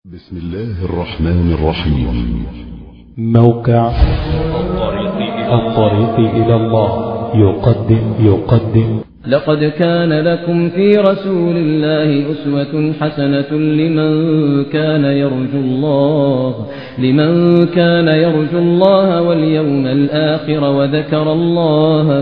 بسم الله الرحمن الرحيم موقع الطريق إلى الله يقدم يقدم لقد كان لكم في رسول الله أسوة حسنة لمن كان يرجو الله لمن كان يرجو الله واليوم الآخر وذكر الله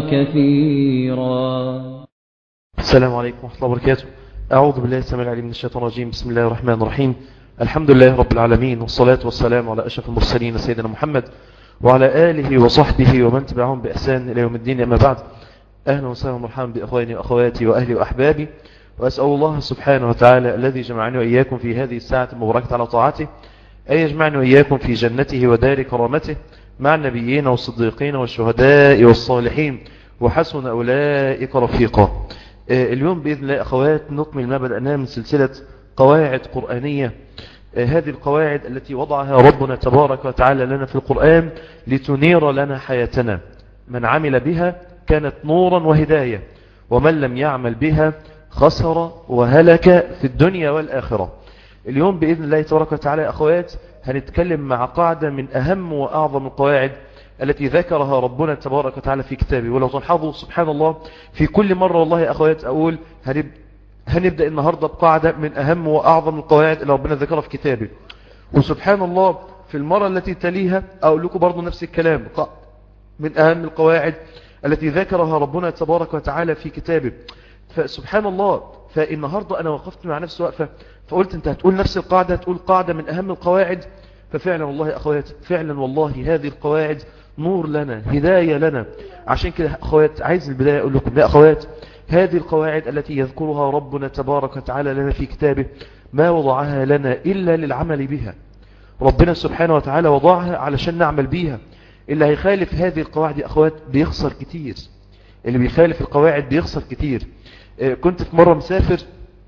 كثيرا السلام عليكم ورحمة الله وبركاته أعوذ بالله السميع العليم من الشيطان الرجيم بسم الله الرحمن الرحيم الحمد لله رب العالمين والصلاة والسلام على أشرف المرسلين سيدنا محمد وعلى آله وصحبه ومن تبعهم بإحسان إلى يوم الدين أما بعد أهلا وسهلا ومرحبا بأخواني وأخواتي وأهلي وأحبابي وأسأل الله سبحانه وتعالى الذي جمعني وإياكم في هذه الساعة المباركة على طاعته أن يجمعني وإياكم في جنته ودار كرامته مع النبيين والصديقين والشهداء والصالحين وحسن أولئك رفيقا اليوم بإذن الله أخوات نكمل ما بدأناه من سلسلة قواعد قرآنية هذه القواعد التي وضعها ربنا تبارك وتعالى لنا في القرآن لتنير لنا حياتنا من عمل بها كانت نورا وهداية ومن لم يعمل بها خسر وهلك في الدنيا والآخرة اليوم بإذن الله تبارك وتعالى أخوات هنتكلم مع قاعدة من أهم وأعظم القواعد التي ذكرها ربنا تبارك وتعالى في كتابه ولو تلحظوا سبحان الله في كل مرة والله يا أخوات أقول هنب... هنبدأ النهاردة بقاعدة من أهم وأعظم القواعد اللي ربنا ذكرها في كتابه وسبحان الله في المرة التي تليها أقول لكم برضو نفس الكلام من أهم القواعد التي ذكرها ربنا تبارك وتعالى في كتابه فسبحان الله فالنهاردة أنا وقفت مع نفسي وقفة فقلت أنت هتقول نفس القاعدة هتقول قاعدة من أهم القواعد ففعلا والله يا أخوات فعلا والله هذه القواعد نور لنا هداية لنا عشان كده أخوات عايز البداية أقول لكم يا أخوات هذه القواعد التي يذكرها ربنا تبارك وتعالى لنا في كتابه ما وضعها لنا إلا للعمل بها ربنا سبحانه وتعالى وضعها علشان نعمل بيها اللي هيخالف هذه القواعد يا أخوات بيخسر كتير اللي بيخالف القواعد بيخسر كتير كنت في مرة مسافر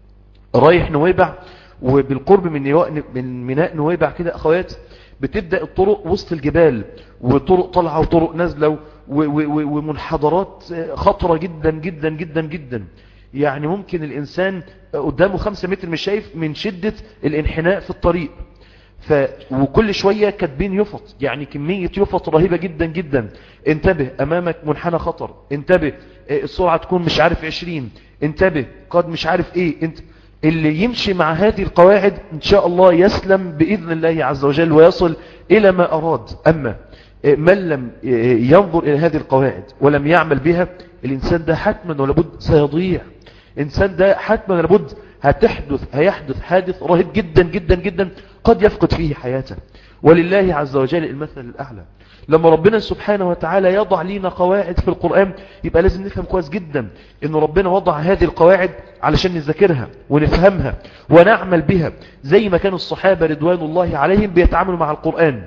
رايح نويبع وبالقرب من من ميناء نويبع كده أخوات بتبدأ الطرق وسط الجبال وطرق طالعة وطرق نازلة ومنحدرات خطرة جدا جدا جدا جدا يعني ممكن الإنسان قدامه خمسة متر مش شايف من شدة الانحناء في الطريق ف... وكل شوية كاتبين يفط يعني كمية يفط رهيبة جدا جدا انتبه امامك منحنى خطر انتبه السرعة تكون مش عارف عشرين انتبه قد مش عارف ايه انت اللي يمشي مع هذه القواعد ان شاء الله يسلم بإذن الله عز وجل ويصل الى ما اراد اما من لم ينظر الى هذه القواعد ولم يعمل بها الانسان ده حتما ولابد سيضيع انسان ده حتما ولابد هتحدث هيحدث حادث رهيب جدا جدا جدا قد يفقد فيه حياته ولله عز وجل المثل الأعلى لما ربنا سبحانه وتعالى يضع لنا قواعد في القرآن يبقى لازم نفهم كويس جدا ان ربنا وضع هذه القواعد علشان نذاكرها ونفهمها ونعمل بها زي ما كان الصحابة رضوان الله عليهم بيتعاملوا مع القرآن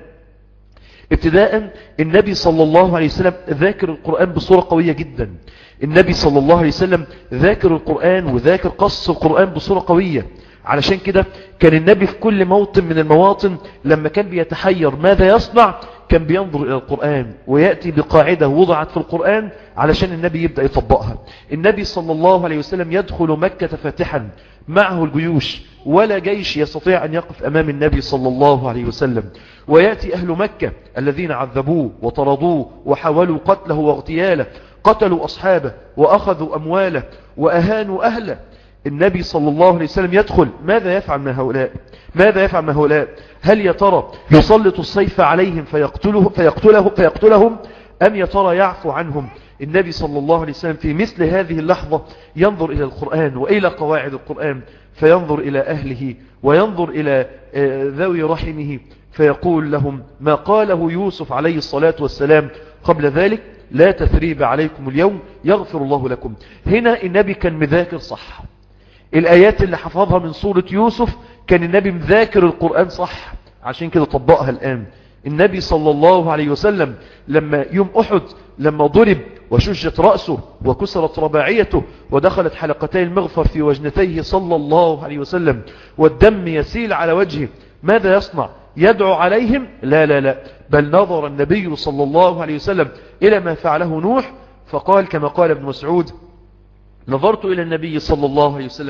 ابتداء النبي صلى الله عليه وسلم ذاكر القرآن بصورة قوية جدا النبي صلى الله عليه وسلم ذاكر القرآن وذاكر قص القرآن بصورة قوية علشان كده كان النبي في كل موطن من المواطن لما كان بيتحير ماذا يصنع كان بينظر إلى القرآن ويأتي بقاعدة وضعت في القرآن علشان النبي يبدأ يطبقها النبي صلى الله عليه وسلم يدخل مكة فاتحا معه الجيوش ولا جيش يستطيع أن يقف أمام النبي صلى الله عليه وسلم ويأتي أهل مكة الذين عذبوه وطردوه وحاولوا قتله واغتياله قتلوا أصحابه وأخذوا أمواله وأهانوا أهله النبي صلى الله عليه وسلم يدخل ماذا يفعل من هؤلاء ماذا يفعل من هؤلاء هل يا ترى يسلط السيف عليهم فيقتله فيقتله فيقتلهم أم يا ترى يعفو عنهم النبي صلى الله عليه وسلم في مثل هذه اللحظة ينظر إلى القرآن وإلى قواعد القرآن فينظر إلى أهله وينظر إلى ذوي رحمه فيقول لهم ما قاله يوسف عليه الصلاة والسلام قبل ذلك لا تثريب عليكم اليوم يغفر الله لكم هنا النبي كان مذاكر صح الآيات اللي حفظها من سورة يوسف كان النبي مذاكر القرآن صح عشان كده طبقها الآن النبي صلى الله عليه وسلم لما يوم أحد لما ضرب وشجت رأسه وكسرت رباعيته ودخلت حلقتي المغفر في وجنتيه صلى الله عليه وسلم والدم يسيل على وجهه ماذا يصنع يدعو عليهم لا لا لا بل نظر النبي صلى الله عليه وسلم إلى ما فعله نوح فقال كما قال ابن مسعود نظرت إلى النبي صلى الله عليه وسلم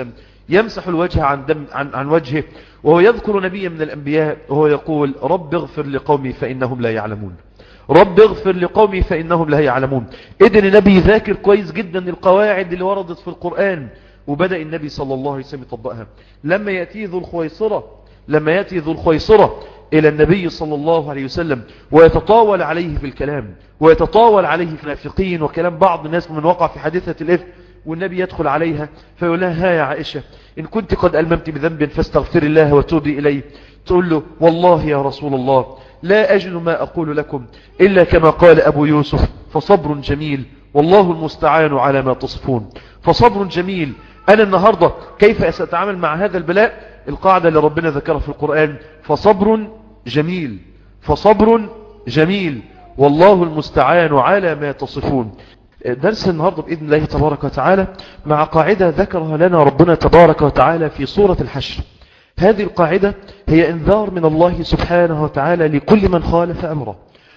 يمسح الوجه عن, دم عن, عن وجهه وهو يذكر نبيا من الأنبياء وهو يقول رب اغفر لقومي فإنهم لا يعلمون رب اغفر لقومي فإنهم لا يعلمون إذن النبي ذاكر كويس جدا القواعد اللي وردت في القرآن وبدأ النبي صلى الله عليه وسلم يطبقها لما يأتي ذو الخويصرة لما يأتي ذو الخويصرة إلى النبي صلى الله عليه وسلم ويتطاول عليه في الكلام ويتطاول عليه في النافقين وكلام بعض الناس من وقع في حادثة الإفك والنبي يدخل عليها فيقول لها ها يا عائشة إن كنت قد ألممت بذنب فاستغفر الله وتوبي إليه تقول له والله يا رسول الله لا أجد ما أقول لكم إلا كما قال أبو يوسف فصبر جميل والله المستعان على ما تصفون فصبر جميل أنا النهاردة كيف سأتعامل مع هذا البلاء القاعدة اللي ربنا ذكرها في القرآن فصبر جميل فصبر جميل والله المستعان على ما تصفون درس النهاردة بإذن الله تبارك وتعالى مع قاعدة ذكرها لنا ربنا تبارك وتعالى في سورة الحشر هذه القاعدة هي انذار من الله سبحانه وتعالى لكل من خالف أمره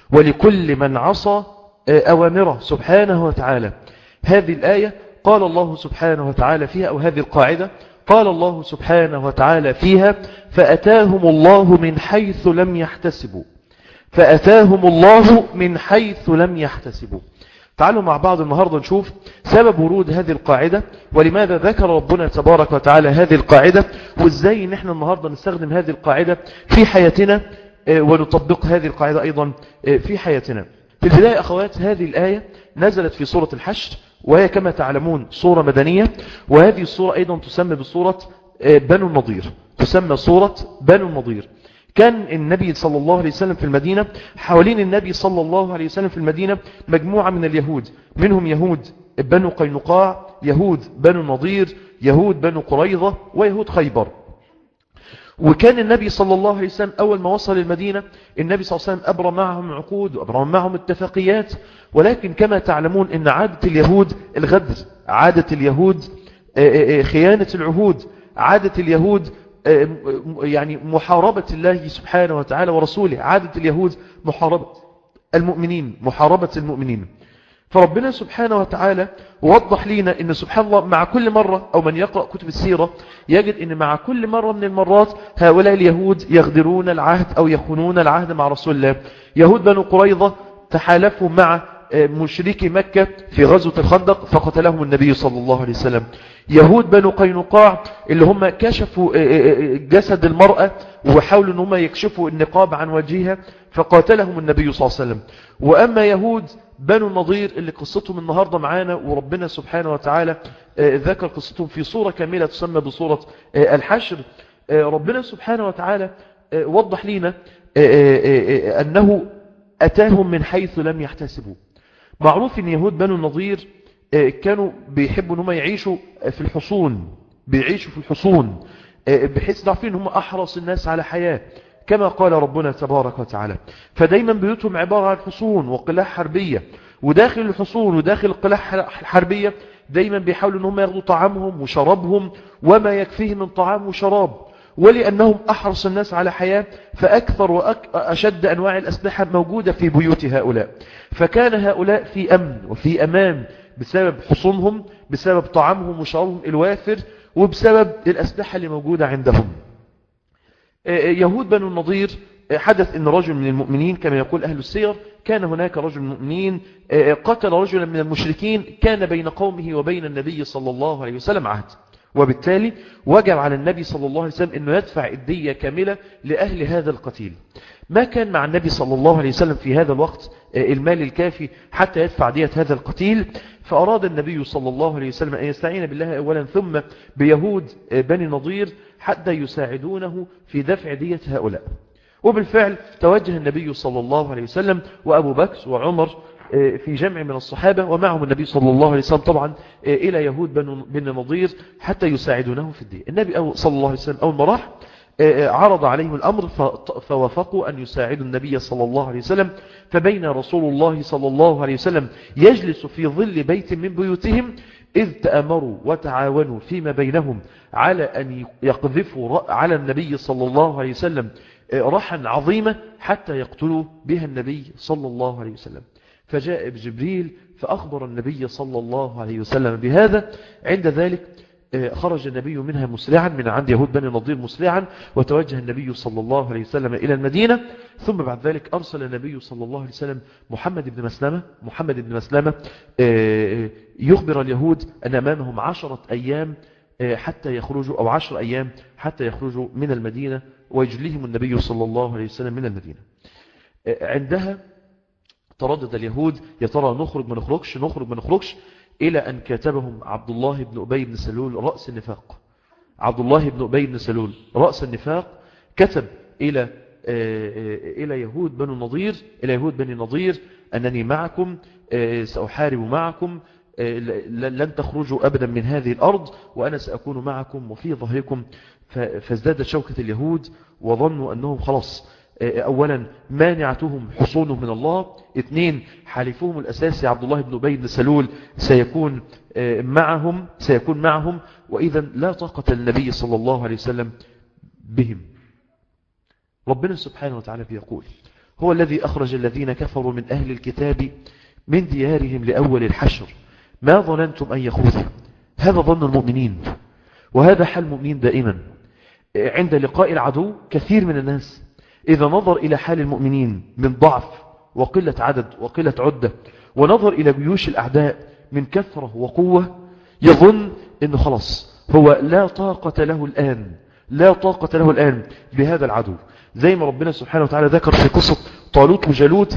ولكل من عصى أوامره سبحانه وتعالى هذه الآية قال الله سبحانه وتعالى فيها أو هذه القاعدة قال الله سبحانه وتعالى فيها فأتاهم الله من حيث لم يحتسبوا فأتاهم الله من حيث لم يحتسبوا تعالوا مع بعض النهاردة نشوف سبب ورود هذه القاعدة ولماذا ذكر ربنا تبارك وتعالى هذه القاعدة وازاي نحن النهاردة نستخدم هذه القاعدة في حياتنا ونطبق هذه القاعدة أيضا في حياتنا في البداية أخوات هذه الآية نزلت في سورة الحشر وهي كما تعلمون صورة مدنية وهذه الصورة أيضا تسمى بصورة بنو النضير تسمى صورة بنو النضير كان النبي صلى الله عليه وسلم في المدينة حوالين النبي صلى الله عليه وسلم في المدينة مجموعة من اليهود منهم يهود بنو قينقاع يهود بنو النضير يهود بنو قريظة ويهود خيبر وكان النبي صلى الله عليه وسلم أول ما وصل المدينة النبي صلى الله عليه وسلم أبرم معهم عقود وأبرم معهم اتفاقيات ولكن كما تعلمون أن عادة اليهود الغدر عادة اليهود خيانة العهود عادة اليهود يعني محاربة الله سبحانه وتعالى ورسوله عادة اليهود محاربة المؤمنين محاربة المؤمنين فربنا سبحانه وتعالى وضح لنا ان سبحان الله مع كل مرة او من يقرأ كتب السيرة يجد ان مع كل مرة من المرات هؤلاء اليهود يغدرون العهد او يخونون العهد مع رسول الله يهود بنو قريظة تحالفوا مع مشركي مكة في غزوة الخندق فقتلهم النبي صلى الله عليه وسلم يهود بنو قينقاع اللي هم كشفوا جسد المرأة وحاولوا ان هم يكشفوا النقاب عن وجهها فقاتلهم النبي صلى الله عليه وسلم وأما يهود بنو النضير اللي قصتهم النهاردة معانا وربنا سبحانه وتعالى ذكر قصتهم في صورة كاملة تسمى بصورة الحشر ربنا سبحانه وتعالى وضح لنا أنه أتاهم من حيث لم يحتسبوا معروف ان يهود بنو النضير كانوا بيحبوا ان هم يعيشوا في الحصون بيعيشوا في الحصون بحيث عارفين ان هم احرص الناس على حياة كما قال ربنا تبارك وتعالى فدايما بيوتهم عبارة عن حصون وقلاع حربية وداخل الحصون وداخل القلاع الحربية دايما بيحاولوا ان هم ياخدوا طعامهم وشرابهم وما يكفيه من طعام وشراب ولأنهم أحرص الناس على حياة فأكثر وأشد أنواع الأسلحة موجودة في بيوت هؤلاء فكان هؤلاء في أمن وفي أمان بسبب حصونهم بسبب طعامهم وشرابهم الوافر وبسبب الأسلحة اللي موجودة عندهم يهود بنو النضير حدث ان رجل من المؤمنين كما يقول أهل السير كان هناك رجل من المؤمنين قتل رجلا من المشركين كان بين قومه وبين النبي صلى الله عليه وسلم عهد وبالتالي وجب على النبي صلى الله عليه وسلم أنه يدفع الدية كاملة لأهل هذا القتيل ما كان مع النبي صلى الله عليه وسلم في هذا الوقت المال الكافي حتى يدفع دية هذا القتيل فأراد النبي صلى الله عليه وسلم أن يستعين بالله أولا ثم بيهود بني نضير حتى يساعدونه في دفع دية هؤلاء وبالفعل توجه النبي صلى الله عليه وسلم وأبو بكر وعمر في جمع من الصحابة ومعهم النبي صلى الله عليه وسلم طبعا إلى يهود بن نضير حتى يساعدونه في الدين النبي صلى الله عليه وسلم أول ما راح عرض عليهم الأمر فوافقوا أن يساعدوا النبي صلى الله عليه وسلم فبين رسول الله صلى الله عليه وسلم يجلس في ظل بيت من بيوتهم إذ تأمروا وتعاونوا فيما بينهم على أن يقذفوا على النبي صلى الله عليه وسلم رحا عظيمة حتى يقتلوا بها النبي صلى الله عليه وسلم فجاء بجبريل فأخبر النبي صلى الله عليه وسلم بهذا عند ذلك خرج النبي منها مسرعا من عند يهود بني نضير مسرعا وتوجه النبي صلى الله عليه وسلم إلى المدينة ثم بعد ذلك أرسل النبي صلى الله عليه وسلم محمد بن مسلمة محمد بن مسلمة يخبر اليهود أن أمامهم عشرة أيام حتى يخرجوا أو عشر أيام حتى يخرجوا من المدينة ويجليهم النبي صلى الله عليه وسلم من المدينة عندها تردد اليهود يا ترى نخرج ما نخرجش نخرج ما نخرجش إلى أن كاتبهم عبد الله بن أبي بن سلول رأس النفاق عبد الله بن أبي بن سلول رأس النفاق كتب إلى إلى يهود بن النضير إلى يهود بن النضير أنني معكم سأحارب معكم لن تخرجوا أبدا من هذه الأرض وأنا سأكون معكم وفي ظهركم فازدادت شوكة اليهود وظنوا أنهم خلاص أولا مانعتهم حصونهم من الله اثنين حالفهم الأساسي عبد الله بن أبي بن سلول سيكون معهم سيكون معهم وإذا لا طاقة للنبي صلى الله عليه وسلم بهم ربنا سبحانه وتعالى يقول هو الذي أخرج الذين كفروا من أهل الكتاب من ديارهم لأول الحشر ما ظننتم أن يخوذوا هذا ظن المؤمنين وهذا حال المؤمنين دائما عند لقاء العدو كثير من الناس إذا نظر إلى حال المؤمنين من ضعف وقلة عدد وقلة عدة ونظر إلى جيوش الأعداء من كثرة وقوة يظن أنه خلاص هو لا طاقة له الآن لا طاقة له الآن بهذا العدو زي ما ربنا سبحانه وتعالى ذكر في قصة طالوت وجالوت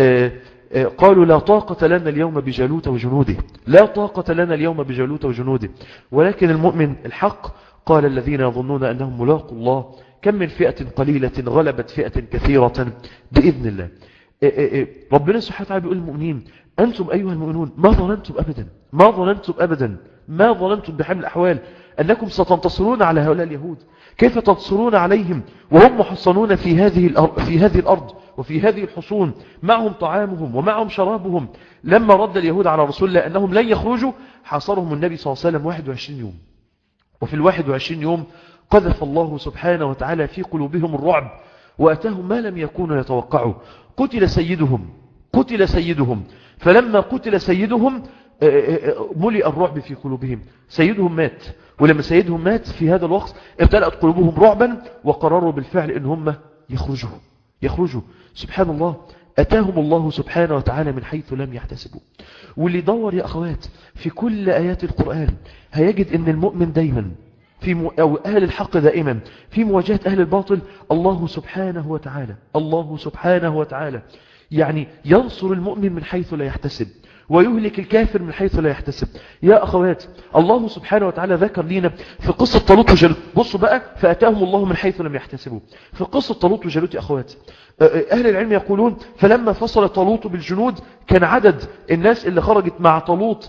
قالوا لا طاقة لنا اليوم بجالوت وجنوده لا طاقة لنا اليوم بجالوت وجنوده ولكن المؤمن الحق قال الذين يظنون أنهم ملاقوا الله كم من فئة قليلة غلبت فئة كثيرة بإذن الله ربنا سبحانه وتعالى بيقول للمؤمنين أنتم أيها المؤمنون ما ظننتم أبدا ما ظننتم أبدا ما ظننتم بحمل الأحوال أنكم ستنتصرون على هؤلاء اليهود كيف تنتصرون عليهم وهم محصنون في هذه الأرض, في هذه الأرض وفي هذه الحصون معهم طعامهم ومعهم شرابهم لما رد اليهود على رسول الله أنهم لن يخرجوا حاصرهم النبي صلى الله عليه وسلم 21 يوم وفي الواحد وعشرين يوم قذف الله سبحانه وتعالى في قلوبهم الرعب وأتاهم ما لم يكونوا يتوقعوا قتل سيدهم قتل سيدهم فلما قتل سيدهم ملئ الرعب في قلوبهم سيدهم مات ولما سيدهم مات في هذا الوقت ابتلأت قلوبهم رعبا وقرروا بالفعل ان هم يخرجوا يخرجوا سبحان الله أتاهم الله سبحانه وتعالى من حيث لم يحتسبوا واللي دور يا أخوات في كل آيات القرآن هيجد أن المؤمن دايما في م... أو أهل الحق دائما في مواجهة أهل الباطل الله سبحانه وتعالى الله سبحانه وتعالى يعني ينصر المؤمن من حيث لا يحتسب ويهلك الكافر من حيث لا يحتسب يا أخوات الله سبحانه وتعالى ذكر لنا في قصة طالوت وجالوت بصوا بقى فأتاهم الله من حيث لم يحتسبوا في قصة طالوت وجالوت يا أخوات أهل العلم يقولون فلما فصل طالوت بالجنود كان عدد الناس اللي خرجت مع طالوت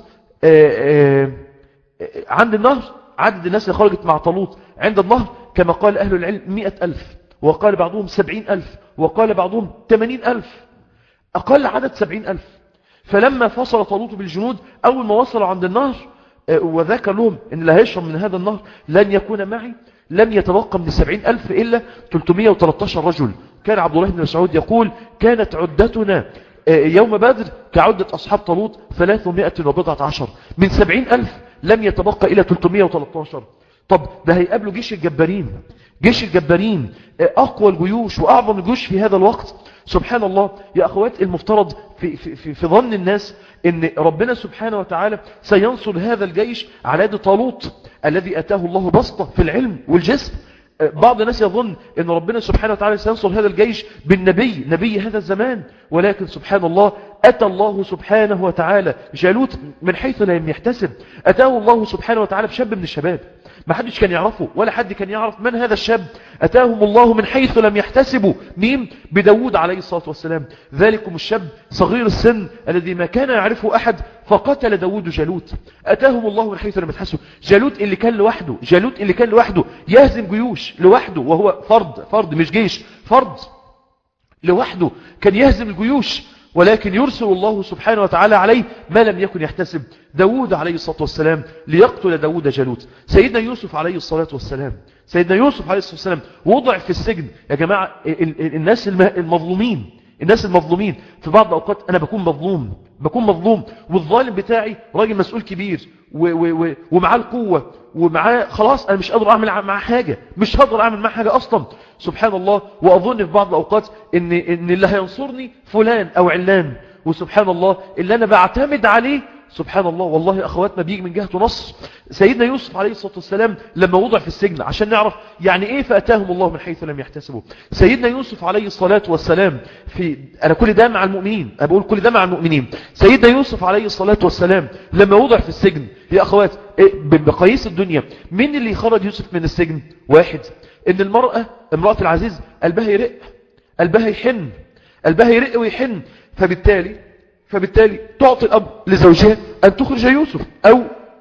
عند النهر عدد الناس اللي خرجت مع طالوت عند النهر كما قال أهل العلم مئة ألف وقال بعضهم سبعين ألف وقال بعضهم ثمانين ألف أقل عدد سبعين ألف فلما فصل طالوت بالجنود أول ما وصلوا عند النهر وذكر لهم إن اللي هيشرب من هذا النهر لن يكون معي لم يتبقى من السبعين ألف إلا 313 رجل كان عبد الله بن مسعود يقول كانت عدتنا يوم بدر كعدة أصحاب طالوت 300 وبضعة عشر من 70 ألف لم يتبقى إلى 313 طب ده هيقابلوا جيش الجبارين جيش الجبارين أقوى الجيوش وأعظم الجيوش في هذا الوقت سبحان الله يا أخوات المفترض في, في, في, في ظن الناس ان ربنا سبحانه وتعالى سينصر هذا الجيش على يد طالوت الذي أتاه الله بسطة في العلم والجسم بعض الناس يظن ان ربنا سبحانه وتعالى سينصر هذا الجيش بالنبي نبي هذا الزمان ولكن سبحان الله أتى الله سبحانه وتعالى جالوت من حيث لم يحتسب أتاه الله سبحانه وتعالى بشاب من الشباب ما حدش كان يعرفه ولا حد كان يعرف من هذا الشاب أتاهم الله من حيث لم يحتسبوا مين بداود عليه الصلاة والسلام ذلكم الشاب صغير السن الذي ما كان يعرفه أحد فقتل داود جالوت أتاهم الله من حيث لم يحتسبوا جالوت اللي كان لوحده جالوت اللي كان لوحده يهزم جيوش لوحده وهو فرد فرد مش جيش فرد لوحده كان يهزم الجيوش ولكن يرسل الله سبحانه وتعالى عليه ما لم يكن يحتسب داود عليه الصلاة والسلام ليقتل داود جالوت سيدنا يوسف عليه الصلاة والسلام سيدنا يوسف عليه الصلاة والسلام وضع في السجن يا جماعة الناس المظلومين الناس المظلومين في بعض الأوقات أنا بكون مظلوم بكون مظلوم والظالم بتاعي راجل مسؤول كبير و و و ومعاه القوة ومعاه خلاص أنا مش قادر أعمل معاه حاجة مش هقدر أعمل معاه حاجة أصلا سبحان الله وأظن في بعض الأوقات إن, إن اللي هينصرني فلان أو علان وسبحان الله اللي أنا بعتمد عليه سبحان الله والله أخواتنا بيجي من جهة نصر سيدنا يوسف عليه الصلاة والسلام لما وضع في السجن عشان نعرف يعني إيه فأتاهم الله من حيث لم يحتسبوا سيدنا يوسف عليه الصلاة والسلام في أنا كل ده مع المؤمنين أنا بقول كل ده مع المؤمنين سيدنا يوسف عليه الصلاة والسلام لما وضع في السجن يا أخوات بقيس الدنيا مين اللي خرج يوسف من السجن واحد إن المرأة امرأة العزيز قلبها يرق قلبها يحن قلبها يرق ويحن فبالتالي فبالتالي تعطي الأب لزوجها أن تخرج يوسف أو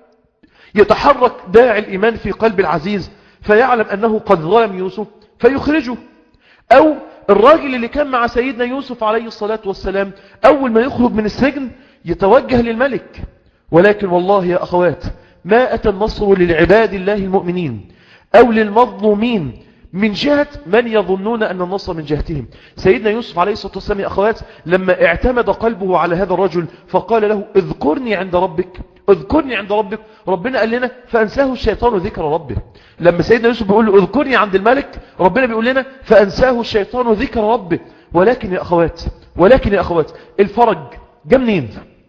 يتحرك داعي الإيمان في قلب العزيز فيعلم أنه قد ظلم يوسف فيخرجه أو الراجل اللي كان مع سيدنا يوسف عليه الصلاة والسلام أول ما يخرج من السجن يتوجه للملك ولكن والله يا أخوات ما أتى النصر للعباد الله المؤمنين أو للمظلومين من جهة من يظنون أن النصر من جهتهم سيدنا يوسف عليه الصلاة والسلام يا أخوات لما اعتمد قلبه على هذا الرجل فقال له اذكرني عند ربك اذكرني عند ربك ربنا قال لنا فأنساه الشيطان ذكر ربه لما سيدنا يوسف بيقول له اذكرني عند الملك ربنا بيقول لنا فأنساه الشيطان ذكر ربه ولكن يا أخوات ولكن يا أخوات الفرج جاء منين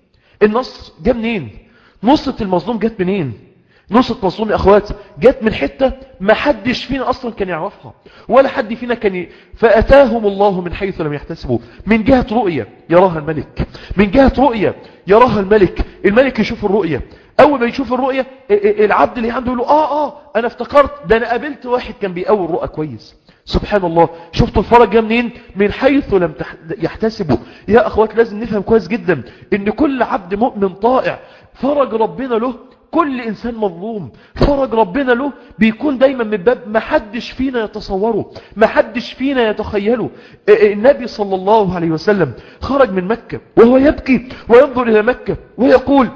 النصر جاء منين نصرة المظلوم جت منين نصرة مظلوم يا أخوات جت من حتة ما حدش فينا أصلا كان يعرفها ولا حد فينا كان ي... فأتاهم الله من حيث لم يحتسبوا من جهة رؤية يراها الملك من جهة رؤية يراها الملك الملك يشوف الرؤية أول ما يشوف الرؤية العبد اللي عنده يقول له آه آه أنا افتكرت ده أنا قابلت واحد كان بيقوي الرؤى كويس سبحان الله شفتوا الفرج جاء منين من حيث لم يحتسبوا يا أخوات لازم نفهم كويس جدا إن كل عبد مؤمن طائع فرج ربنا له كل إنسان مظلوم فرج ربنا له بيكون دايما من باب ما حدش فينا يتصوره ما حدش فينا يتخيله النبي صلى الله عليه وسلم خرج من مكة وهو يبكي وينظر إلى مكة ويقول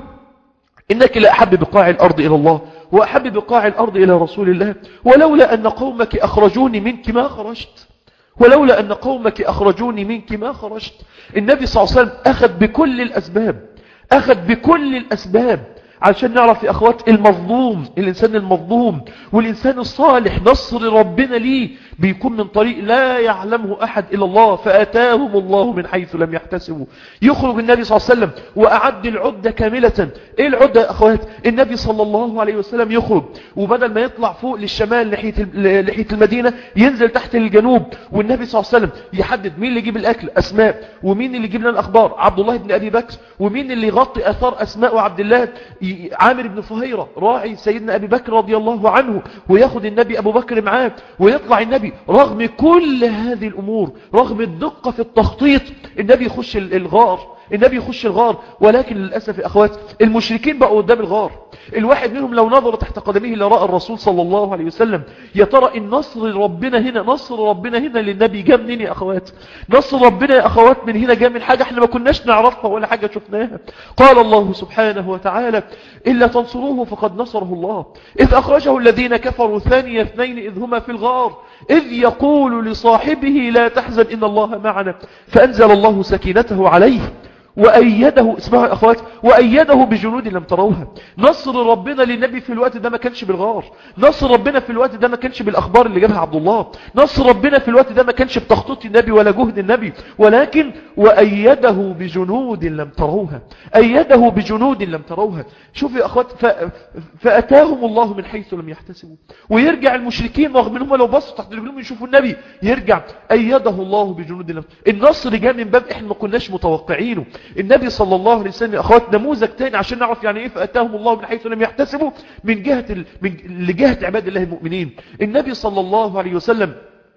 إنك لأحب بقاع الأرض إلى الله وأحب بقاع الأرض إلى رسول الله ولولا أن قومك أخرجوني منك ما خرجت ولولا أن قومك أخرجوني منك ما خرجت النبي صلى الله عليه وسلم أخذ بكل الأسباب أخذ بكل الأسباب علشان نعرف يا أخوات المظلوم الإنسان المظلوم والإنسان الصالح نصر ربنا ليه بيكون من طريق لا يعلمه أحد إلا الله فأتاهم الله من حيث لم يحتسبوا يخرج النبي صلى الله عليه وسلم وأعد العدة كاملة إيه العدة يا أخوات النبي صلى الله عليه وسلم يخرج وبدل ما يطلع فوق للشمال ناحية ناحية المدينة ينزل تحت الجنوب والنبي صلى الله عليه وسلم يحدد مين اللي يجيب الأكل أسماء ومين اللي يجيب لنا الأخبار عبد الله بن أبي بكر ومين اللي يغطي أثار أسماء وعبد الله عامر بن فهيرة راعي سيدنا أبي بكر رضي الله عنه وياخد النبي أبو بكر معاه ويطلع النبي رغم كل هذه الأمور رغم الدقة في التخطيط النبي يخش الغار النبي يخش الغار ولكن للأسف يا أخوات المشركين بقوا قدام الغار الواحد منهم لو نظر تحت قدمه لراء الرسول صلى الله عليه وسلم يا ترى النصر ربنا هنا نصر ربنا هنا للنبي جاء منين يا أخوات نصر ربنا يا أخوات من هنا جاء من حاجة احنا ما كناش نعرفها ولا حاجة شفناها قال الله سبحانه وتعالى إلا تنصروه فقد نصره الله إذ أخرجه الذين كفروا ثاني اثنين إذ هما في الغار إذ يقول لصاحبه لا تحزن إن الله معنا فأنزل الله سكينته عليه وأيده اسمعوا يا أخوات وأيده بجنود لم تروها نصر ربنا للنبي في الوقت ده ما كانش بالغار نصر ربنا في الوقت ده ما كانش بالأخبار اللي جابها عبد الله نصر ربنا في الوقت ده ما كانش بتخطيط النبي ولا جهد النبي ولكن وأيده بجنود لم تروها أيده بجنود لم تروها شوفوا يا أخوات ف... فأتاهم الله من حيث لم يحتسبوا ويرجع المشركين رغم انهم لو بصوا تحت رجلهم يشوفوا النبي يرجع أيده الله بجنود لم النصر جاء من باب احنا ما كناش متوقعينه النبي صلى الله عليه وسلم يا اخوات نموذج تاني عشان نعرف يعني ايه فاتاهم الله من حيث لم يحتسبوا من جهة ال... من... لجهة عباد الله المؤمنين النبي صلى الله عليه وسلم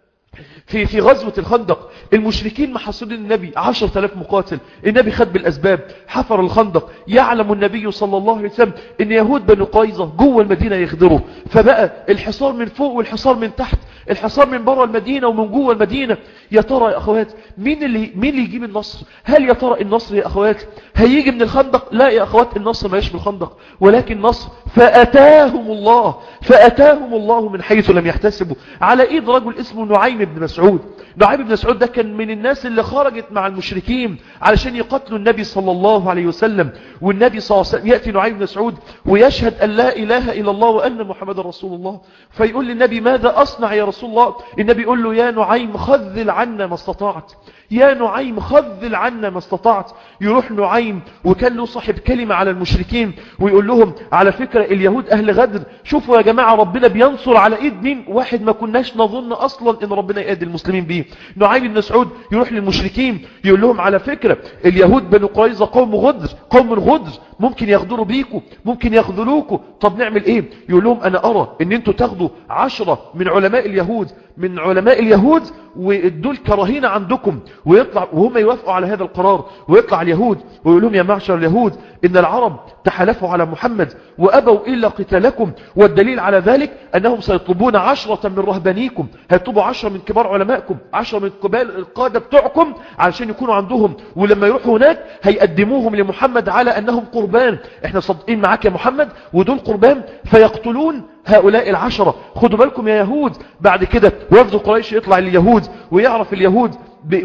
في في غزوة الخندق المشركين محصولين النبي عشر تلاف مقاتل النبي خد بالأسباب حفر الخندق يعلم النبي صلى الله عليه وسلم ان يهود بنو قيظة جوه المدينة يخدروا فبقى الحصار من فوق والحصار من تحت الحصار من بره المدينة ومن جوه المدينة يا ترى يا أخوات مين اللي, مين اللي يجيب النصر هل يا ترى النصر يا أخوات هيجي من الخندق لا يا أخوات النصر ما يش من الخندق ولكن نصر فأتاهم الله فأتاهم الله من حيث لم يحتسبوا على إيد رجل اسمه نعيم بن مسعود نعيم بن مسعود ده كان من الناس اللي خرجت مع المشركين علشان يقتلوا النبي صلى الله عليه وسلم والنبي صلى الله عليه وسلم يأتي نعيم بن مسعود ويشهد أن لا إله إلا الله وأن محمد رسول الله فيقول للنبي ماذا أصنع يا رسول الله النبي يقول له يا نعيم خذل عنا ما استطعت يا نعيم خذل عنا ما استطعت يروح نعيم وكان له صاحب كلمة على المشركين ويقول لهم على فكرة اليهود أهل غدر شوفوا يا جماعة ربنا بينصر على إيد مين واحد ما كناش نظن أصلا إن ربنا يأدي المسلمين بيه نعيم بن مسعود يروح للمشركين يقول لهم على فكرة اليهود بنو قريظة قوم غدر قوم غدر ممكن يغدروا بيكم ممكن يخذلوكم طب نعمل ايه يقول لهم انا ارى ان انتوا تاخدوا عشرة من علماء اليهود من علماء اليهود ودول كراهين عندكم ويطلع وهم يوافقوا على هذا القرار ويطلع اليهود ويقول لهم يا معشر اليهود ان العرب تحالفوا على محمد وابوا الا قتالكم والدليل على ذلك انهم سيطلبون عشرة من رهبانيكم هيطلبوا عشرة من كبار علمائكم عشرة من قبال القادة بتوعكم علشان يكونوا عندهم ولما يروحوا هناك هيقدموهم لمحمد على انهم قربان احنا صادقين معاك يا محمد ودول قربان فيقتلون هؤلاء العشرة خدوا بالكم يا يهود بعد كده وفد قريش يطلع اليهود ويعرف اليهود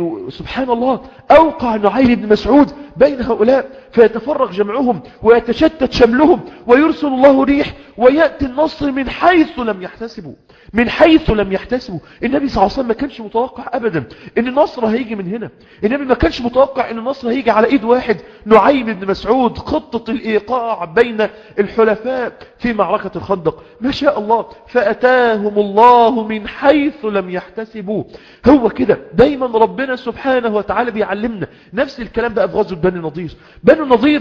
سبحان الله أوقع نعيم بن مسعود بين هؤلاء فيتفرق جمعهم ويتشتت شملهم ويرسل الله ريح ويأتي النصر من حيث لم يحتسبوا من حيث لم يحتسبوا النبي صلى الله عليه وسلم ما كانش متوقع أبدا ان النصر هيجي من هنا النبي ما كانش متوقع ان النصر هيجي على ايد واحد نعيم بن مسعود خطة الايقاع بين الحلفاء في معركة الخندق ما شاء الله فأتاهم الله من حيث لم يحتسبوا هو كده دايما ربنا سبحانه وتعالى بيعلمنا نفس الكلام بقى في غزوة بني نضير بني نضير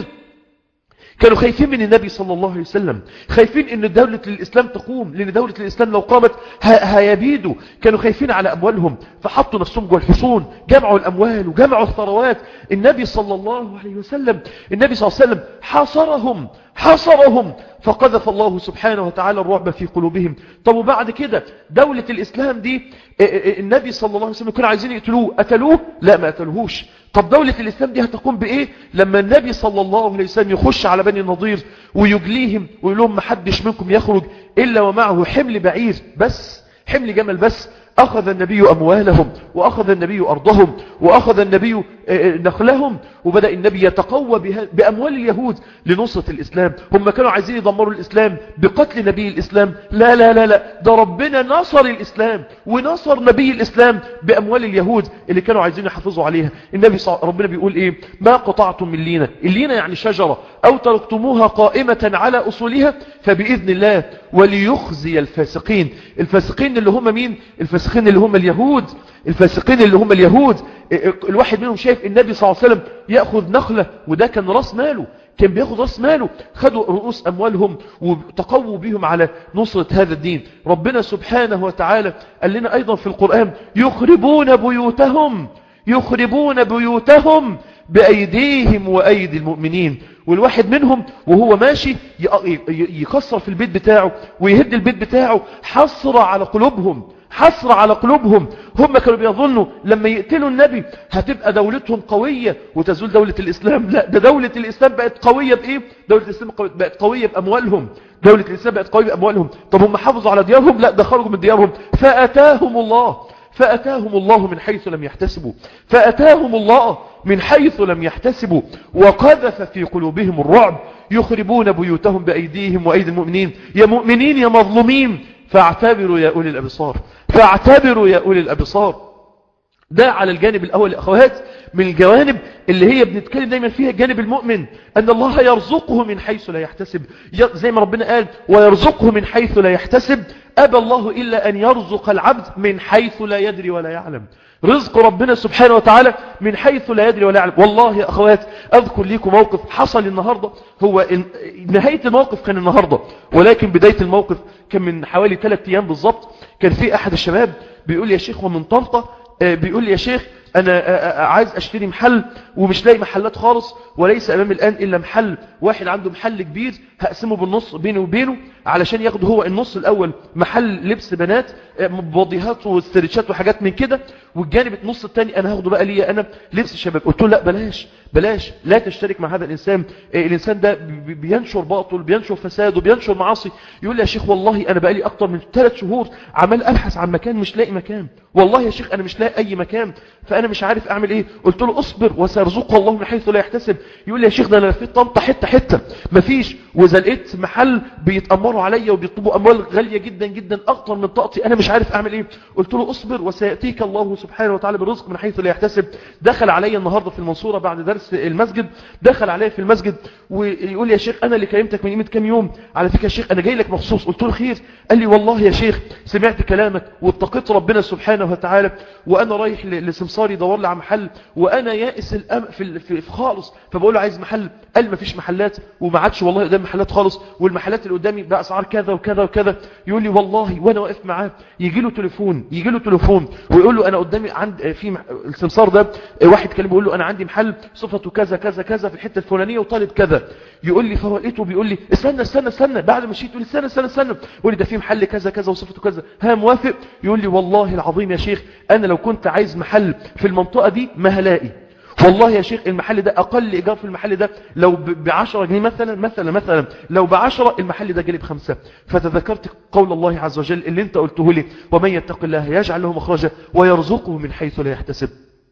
كانوا خايفين من النبي صلى الله عليه وسلم خايفين ان دولة الاسلام تقوم لان دولة الاسلام لو قامت هيبيدوا كانوا خايفين على اموالهم فحطوا نفسهم جوه الحصون جمعوا الاموال وجمعوا الثروات النبي صلى الله عليه وسلم النبي صلى الله عليه وسلم حاصرهم حصرهم فقذف الله سبحانه وتعالى الرعب في قلوبهم طب وبعد كده دولة الإسلام دي النبي صلى الله عليه وسلم كانوا عايزين يقتلوه قتلوه لا ما قتلوهوش طب دولة الإسلام دي هتقوم بإيه لما النبي صلى الله عليه وسلم يخش على بني النضير ويجليهم ويقول لهم محدش منكم يخرج إلا ومعه حمل بعير بس حمل جمل بس أخذ النبي أموالهم وأخذ النبي أرضهم وأخذ النبي نخلهم وبدأ النبي يتقوى بأموال اليهود لنصرة الإسلام هم كانوا عايزين يدمروا الإسلام بقتل نبي الإسلام لا لا لا لا ده ربنا نصر الإسلام ونصر نبي الإسلام بأموال اليهود اللي كانوا عايزين يحافظوا عليها النبي صلى ربنا بيقول إيه ما قطعتم من لينا اللينا يعني شجرة أو تركتموها قائمة على أصولها فبإذن الله وليخزي الفاسقين الفاسقين اللي هم مين الفاسقين اللي هم اليهود الفاسقين اللي هم اليهود الواحد منهم شايف النبي صلى الله عليه وسلم يأخذ نخلة وده كان راس ماله كان بياخد راس ماله خدوا رؤوس أموالهم وتقووا بهم على نصرة هذا الدين ربنا سبحانه وتعالى قال لنا أيضا في القرآن يخربون بيوتهم يخربون بيوتهم بأيديهم وأيدي المؤمنين والواحد منهم وهو ماشي يكسر في البيت بتاعه ويهد البيت بتاعه حصر على قلوبهم حصر على قلوبهم هم كانوا بيظنوا لما يقتلوا النبي هتبقى دولتهم قوية وتزول دولة الإسلام لا ده دولة الإسلام بقت قوية بإيه دولة الإسلام بقت قوية بأموالهم دولة الإسلام بقت قوية بأموالهم طب هم حافظوا على ديارهم لا ده خرجوا من ديارهم فأتاهم الله فأتاهم الله من حيث لم يحتسبوا فأتاهم الله من حيث لم يحتسبوا وقذف في قلوبهم الرعب يخربون بيوتهم بأيديهم وأيدي المؤمنين يا مؤمنين يا مظلومين فاعتبروا يا أولي الأبصار فاعتبروا يا أولي الأبصار ده على الجانب الأول يا أخوات من الجوانب اللي هي بنتكلم دايما فيها الجانب المؤمن أن الله يرزقه من حيث لا يحتسب زي ما ربنا قال ويرزقه من حيث لا يحتسب أبى الله إلا أن يرزق العبد من حيث لا يدري ولا يعلم رزق ربنا سبحانه وتعالى من حيث لا يدري ولا يعلم والله يا أخوات أذكر لكم موقف حصل النهاردة هو نهاية الموقف كان النهاردة ولكن بداية الموقف كان من حوالي ثلاثة أيام بالضبط كان في أحد الشباب بيقول يا شيخ ومن طنطا بيقول لي يا شيخ أنا عايز أشتري محل ومش لاقي محلات خالص وليس أمامي الآن إلا محل واحد عنده محل كبير هقسمه بالنص بيني وبينه علشان ياخد هو النص الاول محل لبس بنات آه، بوضيهات واستريتشات وحاجات من كده والجانب النص الثاني انا هاخده بقى ليا انا لبس شباب قلت له لا بلاش بلاش لا تشترك مع هذا الانسان آه، الانسان ده بي- بينشر باطل بينشر فساد وبينشر معاصي يقول لي يا شيخ والله انا بقالي اكتر من ثلاث شهور عمال ابحث عن مكان مش لاقي مكان والله يا شيخ انا مش لاقي اي مكان فانا مش عارف اعمل ايه قلت له اصبر وسيرزقه الله من حيث لا يحتسب يقول لي يا شيخ ده انا لفيت طنطا حته حته مفيش واذا لقيت محل بيتامروا عليا وبيطلبوا اموال غاليه جدا جدا اكتر من طاقتي انا مش عارف اعمل ايه قلت له اصبر وسياتيك الله سبحانه وتعالى بالرزق من حيث لا يحتسب دخل عليا النهارده في المنصوره بعد درس المسجد دخل عليا في المسجد ويقول لي يا شيخ انا اللي كلمتك من قيمه كام يوم على فكره يا شيخ انا جاي لك مخصوص قلت له خير قال لي والله يا شيخ سمعت كلامك واتقيت ربنا سبحانه وتعالى وانا رايح ل- لسمسار يدور لي على محل وانا يائس الأم في, ال- في, في خالص فبقول له عايز محل قال ما فيش محلات وما عادش والله قدام محلات خالص والمحلات اللي قدامي باسعار كذا وكذا وكذا يقول لي والله وانا واقف معاه يجي له تليفون يجي له تليفون ويقول له انا قدامي عند في مح- السمسار ده واحد كلمه بيقول له انا عندي محل صفته كذا كذا كذا في الحته الفلانيه وطالب كذا يقول لي فهو لقيته بيقول لي استنى استنى استنى بعد ما مشيت يقول لي استنى استنى استنى يقول لي ده في محل كذا كذا وصفته كذا ها موافق يقول لي والله العظيم يا شيخ انا لو كنت عايز محل في المنطقه دي ما هلاقي والله يا شيخ المحل ده اقل ايجار في المحل ده لو ب 10 جنيه مثلا مثلا مثلا لو ب 10 المحل ده جالي بخمسه فتذكرت قول الله عز وجل اللي انت قلته لي ومن يتق الله يجعل له مخرجا ويرزقه من حيث لا يحتسب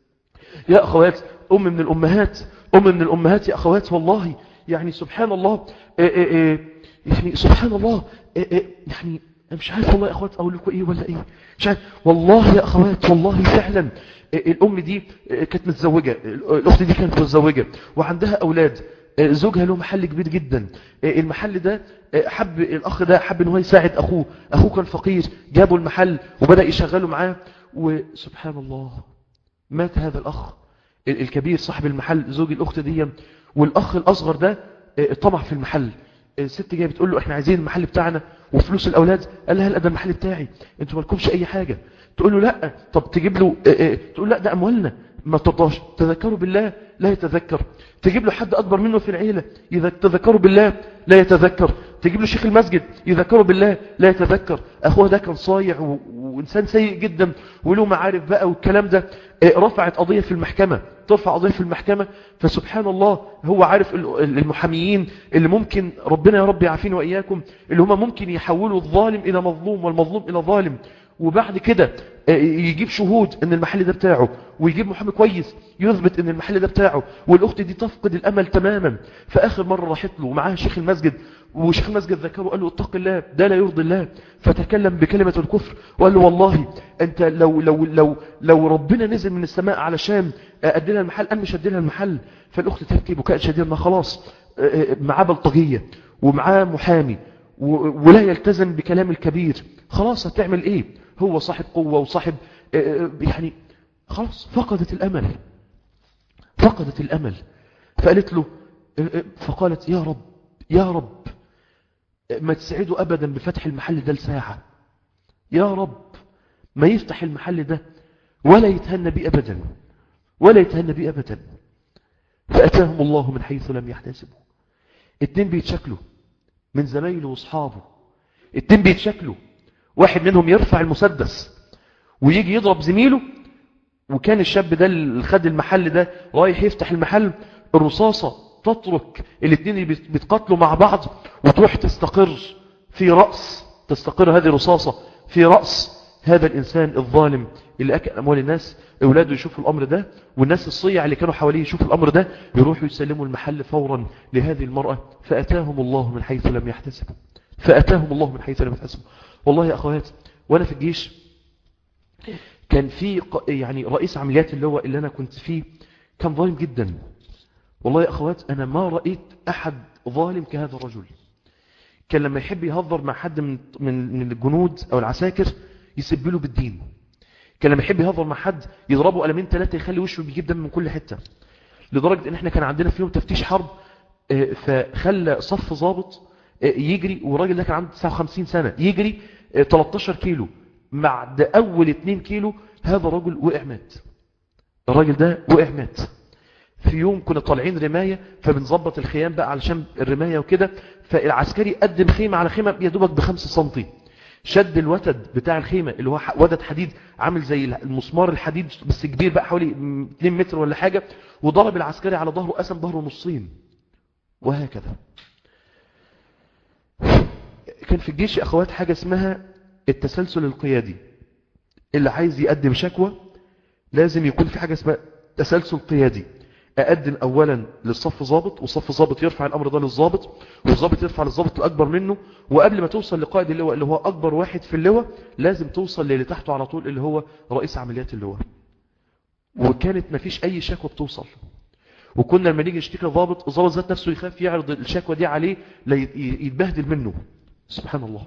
يا أخوات أم من الأمهات أم من الأمهات يا أخوات والله يعني سبحان الله إيه إيه إيه يعني سبحان الله إيه إيه يعني أنا مش عارف والله يا أخوات أقول لكم إيه ولا إيه مش عارف والله يا أخوات والله فعلا إيه الأم دي إيه كانت متزوجة الأخت دي كانت متزوجة وعندها أولاد إيه زوجها له محل كبير جدا إيه المحل ده إيه حب الأخ ده حب إن هو يساعد أخوه أخوه كان فقير جابوا المحل وبدأ يشغله معاه وسبحان الله مات هذا الأخ ال- الكبير صاحب المحل زوج الأخت دي والأخ الأصغر ده آه، طمع في المحل الست جايه بتقول له احنا عايزين المحل بتاعنا وفلوس الأولاد قال لها لا ده المحل بتاعي انتوا مالكمش أي حاجة تقول له لا طب تجيب له آه، آه، تقول لا ده أموالنا ما ترضاش تذكروا بالله لا يتذكر تجيب له حد أكبر منه في العيلة إذا تذكروا بالله لا يتذكر تجيب له شيخ المسجد يذكروا بالله لا يتذكر أخوه ده كان صايع و... وإنسان سيء جدا وله معارف بقى والكلام ده آه، رفعت قضية في المحكمة ترفع قضية في المحكمة فسبحان الله هو عارف ال- المحاميين اللي ممكن ربنا يا رب يعافينا وإياكم اللي هم ممكن يحولوا الظالم إلى مظلوم والمظلوم إلى ظالم وبعد كده آه، يجيب شهود ان المحل ده بتاعه ويجيب محامي كويس يثبت ان المحل ده بتاعه والاخت دي تفقد الامل تماما فاخر مره راحت له ومعاها شيخ المسجد وشيخ المسجد ذكره قال له اتق الله ده لا يرضي الله فتكلم بكلمه الكفر وقال له والله انت لو لو لو لو ربنا نزل من السماء علشان ادي لها المحل انا مش ادي لها المحل فالاخت تبكي بكاء شديد ما خلاص آه، آه، معاه بلطجيه ومعاه محامي و- ولا يلتزم بكلام الكبير خلاص هتعمل ايه هو صاحب قوة وصاحب آه، آه، يعني خلاص فقدت الأمل فقدت الأمل فقالت له آه، آه، فقالت يا رب يا رب آه، ما تسعده أبدا بفتح المحل ده لساعة يا رب ما يفتح المحل ده ولا يتهنى بي أبدا ولا يتهنى بي أبدا فأتاهم الله من حيث لم يحتسبوا اتنين بيتشكلوا من زمايله واصحابه اتنين بيتشكلوا واحد منهم يرفع المسدس ويجي يضرب زميله وكان الشاب ده اللي خد المحل ده رايح يفتح المحل الرصاصة تترك الاثنين اللي بيت- بيتقاتلوا مع بعض وتروح تستقر في رأس تستقر هذه الرصاصة في رأس هذا الإنسان الظالم اللي أكل أموال الناس أولاده يشوفوا الأمر ده والناس الصيع اللي كانوا حواليه يشوفوا الأمر ده يروحوا يسلموا المحل فورا لهذه المرأة فأتاهم الله من حيث لم يحتسبوا فأتاهم الله من حيث لم يحتسبوا والله يا أخوات وأنا في الجيش كان في ق- يعني رئيس عمليات اللي هو اللي أنا كنت فيه كان ظالم جدا والله يا أخوات أنا ما رأيت أحد ظالم كهذا الرجل كان لما يحب يهضر مع حد من من من الجنود أو العساكر يسب له بالدين كان لما يحب يهضر مع حد يضربه قلمين ثلاثة يخلي وشه بيجيب دم من كل حتة لدرجة ان احنا كان عندنا في يوم تفتيش حرب آه، فخلى صف ضابط آه، يجري والراجل ده كان عنده 59 سنة يجري آه، 13 كيلو بعد اول 2 كيلو هذا الرجل وقع مات الراجل ده وقع مات في يوم كنا طالعين رماية فبنظبط الخيام بقى علشان الرماية وكده فالعسكري قدم خيمة على خيمة يدوبك بخمسة سنتي شد الوتد بتاع الخيمة اللي هو وتد حديد عامل زي المسمار الحديد بس كبير بقى حوالي 2 متر ولا حاجة وضرب العسكري على ظهره قسم ظهره نصين وهكذا كان في الجيش يا أخوات حاجة اسمها التسلسل القيادي اللي عايز يقدم شكوى لازم يكون في حاجة اسمها تسلسل قيادي أقدم أولا للصف ضابط والصف ضابط يرفع الأمر ده للضابط والضابط يرفع للضابط الأكبر منه وقبل ما توصل لقائد اللواء اللي هو أكبر واحد في اللواء لازم توصل للي تحته على طول اللي هو رئيس عمليات اللواء وكانت ما فيش أي شكوى بتوصل وكنا لما نيجي نشتكي الضابط الضابط ذات نفسه يخاف يعرض الشكوى دي عليه يتبهدل منه سبحان الله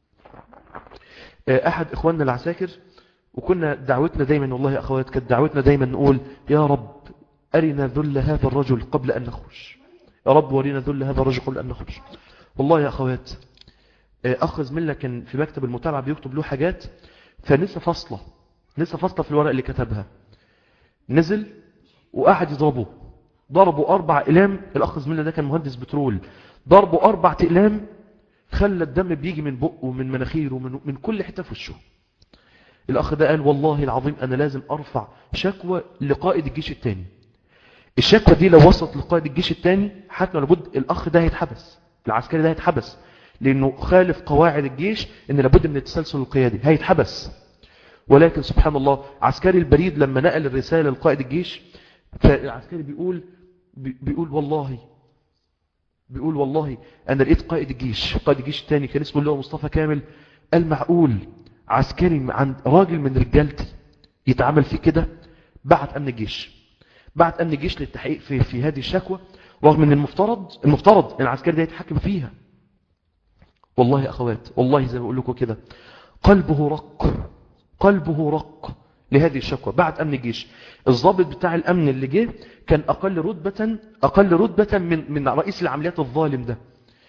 أحد إخواننا العساكر وكنا دعوتنا دايما والله يا أخوات كانت دعوتنا دايما نقول يا رب أرنا ذل هذا الرجل قبل أن نخرج يا رب ورينا ذل هذا الرجل قبل أن نخرج والله يا أخوات أخ زميلنا كان في مكتب المتابعة بيكتب له حاجات فنسى فصلة نسى فصلة في الورق اللي كتبها نزل وقعد يضربه ضربوا أربع إقلام الأخ زميلنا ده كان مهندس بترول ضربوا أربع إقلام خلى الدم بيجي من بقه ومن مناخيره ومن من كل حتة في وشه الأخ ده قال والله العظيم أنا لازم أرفع شكوى لقائد الجيش الثاني الشكوى دي لو وصلت لقائد الجيش الثاني حتى لابد الأخ ده هيتحبس العسكري ده هيتحبس لأنه خالف قواعد الجيش أن لابد من التسلسل القيادي هيتحبس ولكن سبحان الله عسكري البريد لما نقل الرسالة لقائد الجيش فالعسكري بيقول بيقول والله بيقول والله أنا لقيت قائد الجيش قائد الجيش الثاني كان اسمه اللي هو مصطفى كامل قال معقول عسكري عند راجل من رجالتي يتعامل فيه كده بعت أمن الجيش بعت أمن الجيش للتحقيق في, في هذه الشكوى رغم ان المفترض المفترض ان العسكري ده يتحكم فيها والله يا أخوات والله زي ما بقول لكم كده قلبه رق قلبه رق لهذه الشكوى بعد أمن الجيش الضابط بتاع الأمن اللي جه كان أقل رتبة أقل رتبة من من رئيس العمليات الظالم ده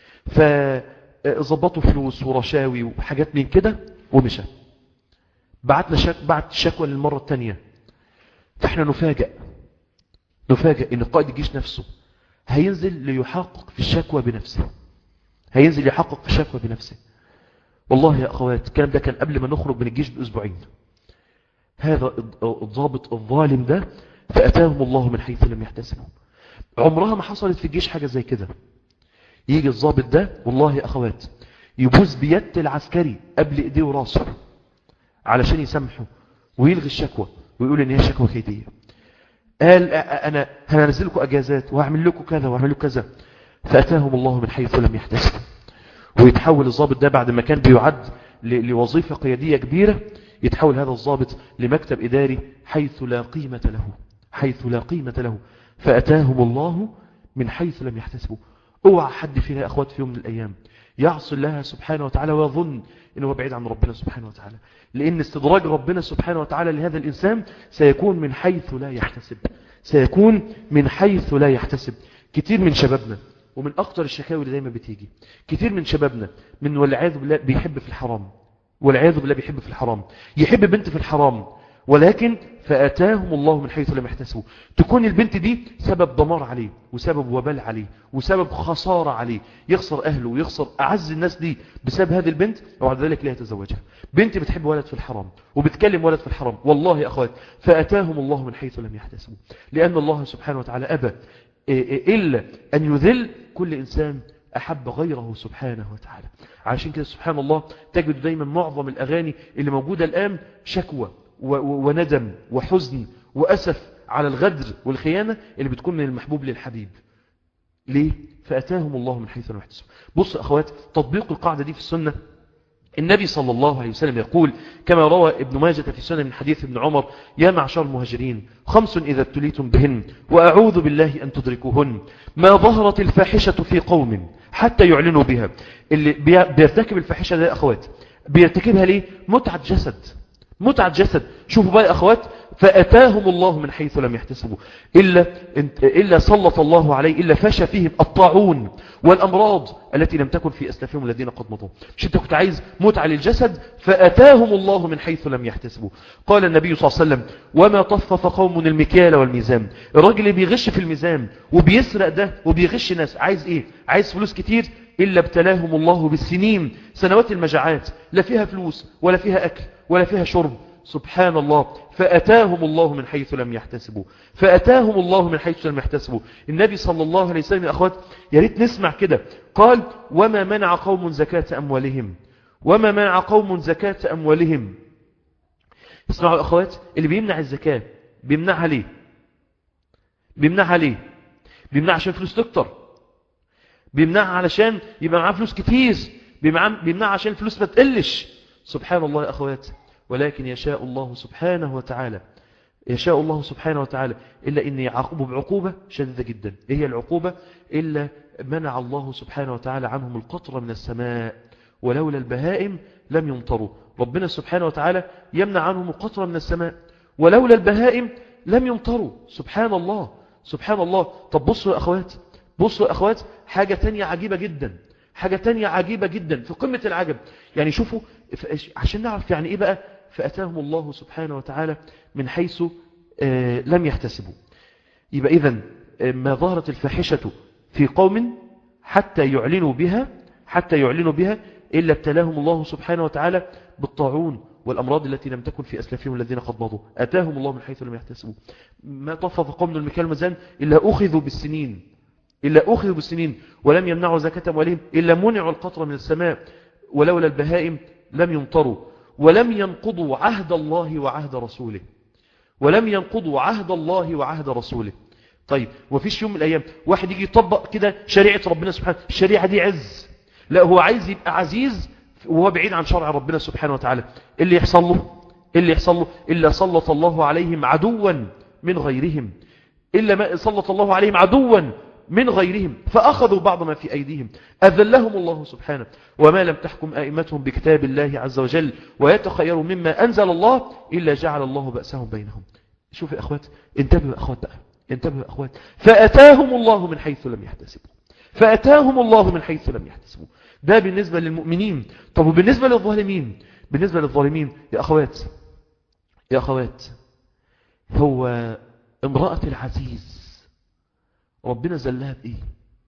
فظبطوا فلوس ورشاوي وحاجات من كده ومشى بعتنا شك... بعت شكوى للمرة الثانية فاحنا نفاجئ نفاجئ ان قائد الجيش نفسه هينزل ليحقق في الشكوى بنفسه هينزل يحقق في الشكوى بنفسه والله يا أخوات الكلام ده كان قبل ما نخرج من الجيش بأسبوعين هذا الضابط الظالم ده فأتاهم الله من حيث لم يحتسبوا عمرها ما حصلت في الجيش حاجة زي كده يجي الضابط ده والله يا أخوات يبوز بيد العسكري قبل إيديه وراسه علشان يسامحه ويلغي الشكوى ويقول إن هي شكوى كيدية قال أنا هنزل لكم أجازات وهعمل لكم كذا وهعمل لكم كذا فأتاهم الله من حيث لم يحتسبوا ويتحول الضابط ده بعد ما كان بيعد لوظيفة قيادية كبيرة يتحول هذا الضابط لمكتب إداري حيث لا قيمة له حيث لا قيمة له فأتاهم الله من حيث لم يحتسبوا اوعى حد فينا يا أخوات في يوم من الأيام يعصي الله سبحانه وتعالى ويظن أنه بعيد عن ربنا سبحانه وتعالى لأن استدراج ربنا سبحانه وتعالى لهذا الإنسان سيكون من حيث لا يحتسب سيكون من حيث لا يحتسب كتير من شبابنا ومن أكتر الشكاوي اللي دايما بتيجي كتير من شبابنا من والعياذ بالله بيحب في الحرام والعياذ بالله بيحب في الحرام يحب بنت في الحرام ولكن فأتاهم الله من حيث لم يحتسبوا تكون البنت دي سبب دمار عليه وسبب وبال عليه وسبب خسارة عليه يخسر أهله ويخسر أعز الناس دي بسبب هذه البنت وبعد ذلك لا يتزوجها بنت بتحب ولد في الحرام وبتكلم ولد في الحرام والله يا أخوات فأتاهم الله من حيث لم يحتسبوا لأن الله سبحانه وتعالى أبى إلا أن يذل كل إنسان أحب غيره سبحانه وتعالى عشان كده سبحان الله تجد دايما معظم الأغاني اللي موجودة الآن شكوى وندم وحزن وأسف على الغدر والخيانة اللي بتكون من المحبوب للحبيب ليه؟ فأتاهم الله من حيث لم يحتسب بص أخوات تطبيق القاعدة دي في السنة النبي صلى الله عليه وسلم يقول كما روى ابن ماجة في سنة من حديث ابن عمر يا معشر المهاجرين خمس إذا ابتليتم بهن وأعوذ بالله أن تدركوهن ما ظهرت الفاحشة في قوم حتى يعلنوا بها اللي بيرتكب الفاحشة ده يا أخوات بيرتكبها ليه متعة جسد متعة جسد شوفوا بقى يا أخوات فأتاهم الله من حيث لم يحتسبوا إلا, إلا سلط الله عليه إلا فشى فيهم الطاعون والأمراض التي لم تكن في أسلافهم الذين قد مضوا مش أنت كنت عايز متعة للجسد فأتاهم الله من حيث لم يحتسبوا قال النبي صلى الله عليه وسلم وما طفف قوم المكيال والميزان الراجل اللي بيغش في الميزان وبيسرق ده وبيغش ناس عايز إيه عايز فلوس كتير إلا ابتلاهم الله بالسنين سنوات المجاعات لا فيها فلوس ولا فيها أكل ولا فيها شرب سبحان الله فأتاهم الله من حيث لم يحتسبوا فأتاهم الله من حيث لم يحتسبوا النبي صلى الله عليه وسلم يا أخوات يا ريت نسمع كده قال وما منع قوم زكاة أموالهم وما منع قوم زكاة أموالهم اسمعوا يا أخوات اللي بيمنع الزكاة بيمنعها ليه بيمنعها ليه بيمنعها عشان فلوس تكتر بيمنعها علشان يبقى معاه فلوس كتير بيمنعها عشان الفلوس ما تقلش سبحان الله يا أخوات ولكن يشاء الله سبحانه وتعالى يشاء الله سبحانه وتعالى إلا أن يعاقبه بعقوبة شديدة جدا إيه هي العقوبة إلا منع الله سبحانه وتعالى عنهم القطر من السماء ولولا البهائم لم يمطروا ربنا سبحانه وتعالى يمنع عنهم القطر من السماء ولولا البهائم لم يمطروا سبحان الله سبحان الله طب بصوا يا أخوات بصوا يا أخوات حاجة تانية عجيبة جدا حاجة تانية عجيبة جدا في قمة العجب يعني شوفوا عشان نعرف يعني إيه بقى فأتاهم الله سبحانه وتعالى من حيث لم يحتسبوا يبقى إذن ما ظهرت الفاحشة في قوم حتى يعلنوا بها حتى يعلنوا بها إلا ابتلاهم الله سبحانه وتعالى بالطاعون والأمراض التي لم تكن في أسلافهم الذين قد مضوا أتاهم الله من حيث لم يحتسبوا ما طفف قوم المكال المزان إلا أخذوا بالسنين إلا أخذوا بالسنين ولم يمنعوا زكاة أموالهم إلا منعوا القطر من السماء ولولا البهائم لم يمطروا ولم ينقضوا عهد الله وعهد رسوله ولم ينقضوا عهد الله وعهد رسوله طيب وفيش يوم من الأيام واحد يجي يطبق كده شريعة ربنا سبحانه الشريعة دي عز لا هو عايز يبقى عزيز وهو بعيد عن شرع ربنا سبحانه وتعالى اللي يحصل له اللي يحصل له إلا سلط الله عليهم عدوا من غيرهم إلا ما سلط الله عليهم عدوا من غيرهم فأخذوا بعض ما في أيديهم أذلهم الله سبحانه وما لم تحكم أئمتهم بكتاب الله عز وجل ويتخيروا مما أنزل الله إلا جعل الله بأسهم بينهم شوف يا أخوات انتبهوا يا أخوات بقى انتبهوا يا أخوات فأتاهم الله من حيث لم يحتسبوا فأتاهم الله من حيث لم يحتسبوا ده بالنسبة للمؤمنين طب وبالنسبة للظالمين بالنسبة للظالمين يا أخوات يا أخوات هو امرأة العزيز ربنا زلها بإيه